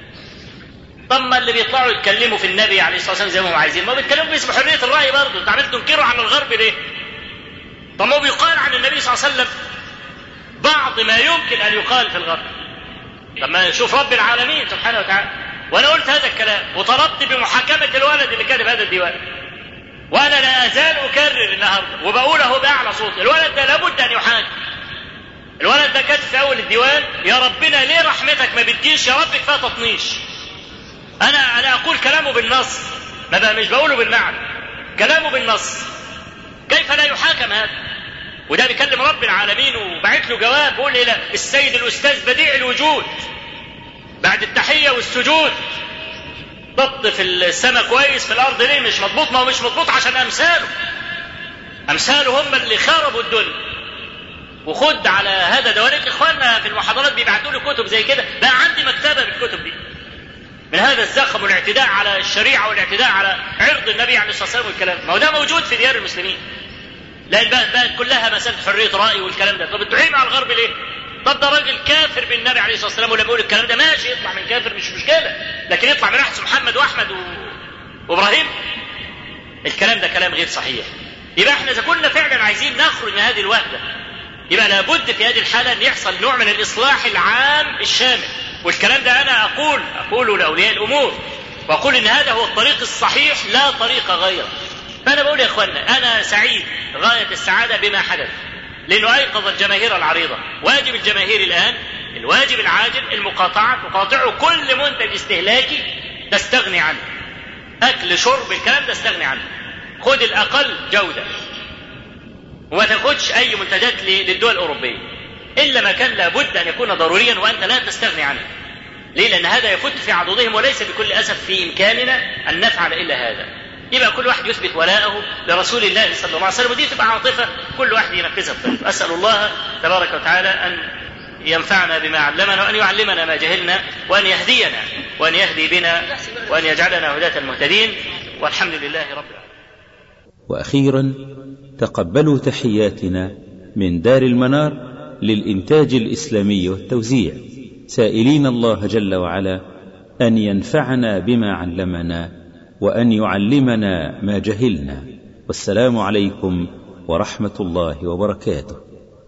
طب ما اللي بيطلعوا يتكلموا في النبي عليه الصلاه والسلام زي ما هم عايزين ما بيتكلموا باسم حريه الراي برضه انت عمال تنكروا على الغرب ليه؟ طب ما هو بيقال عن النبي صلى الله عليه وسلم بعض ما يمكن ان يقال في الغرب طب ما نشوف رب العالمين سبحانه وتعالى وانا قلت هذا الكلام وطلبت بمحاكمه الولد اللي كاتب هذا الديوان وانا لا ازال اكرر النهارده وبقوله باعلى صوت الولد ده لابد ان يحاكم الولد ده كاتب في اول الديوان يا ربنا ليه رحمتك ما بتجيش يا رب كفايه تطنيش انا انا اقول كلامه بالنص ما بقى مش بقوله بالمعنى كلامه بالنص كيف لا يحاكم هذا وده بيكلم رب العالمين وبعت له جواب بيقول الى السيد الاستاذ بديع الوجود بعد التحيه والسجود ضبط في السماء كويس في الارض ليه مش مضبوط ما هو مش مضبوط عشان امثاله امثاله هم اللي خربوا الدنيا وخد على هذا دواليك اخواننا في المحاضرات بيبعتوا لي كتب زي كده بقى عندي مكتبه بالكتب دي من هذا الزخم والاعتداء على الشريعه والاعتداء على عرض النبي عليه الصلاه والسلام والكلام ما هو ده موجود في ديار المسلمين لان بقت بقت كلها مساله حريه راي والكلام ده طب بتعين على الغرب ليه؟ طب ده راجل كافر بالنبي عليه الصلاه والسلام ولما يقول الكلام ده ماشي يطلع من كافر مش مشكله لكن يطلع من احسن محمد واحمد و... وابراهيم الكلام ده كلام غير صحيح يبقى احنا اذا كنا فعلا عايزين نخرج من هذه الوهده يبقى لابد في هذه الحاله ان يحصل نوع من الاصلاح العام الشامل والكلام ده انا اقول اقوله لاولياء الامور واقول ان هذا هو الطريق الصحيح لا طريق غيره فانا بقول يا اخوانا انا سعيد غايه السعاده بما حدث لانه ايقظ الجماهير العريضه واجب الجماهير الان الواجب العاجل المقاطعه تقاطعه كل منتج استهلاكي تستغني عنه اكل شرب الكلام ده استغني عنه خد الاقل جوده وما تاخدش اي منتجات للدول الاوروبيه الا ما كان لابد ان يكون ضروريا وانت لا تستغني عنه ليه لان هذا يفت في عضدهم وليس بكل اسف في امكاننا ان نفعل الا هذا يبقى كل واحد يثبت ولاءه لرسول الله صلى الله عليه وسلم ودي تبقى عاطفه كل واحد ينفذها بطريقه اسال الله تبارك وتعالى ان ينفعنا بما علمنا وان يعلمنا ما جهلنا وان يهدينا وان يهدي بنا وان يجعلنا هداة المهتدين والحمد لله رب العالمين واخيرا تقبلوا تحياتنا من دار المنار للانتاج الاسلامي والتوزيع سائلين الله جل وعلا ان ينفعنا بما علمنا وان يعلمنا ما جهلنا والسلام عليكم ورحمه الله وبركاته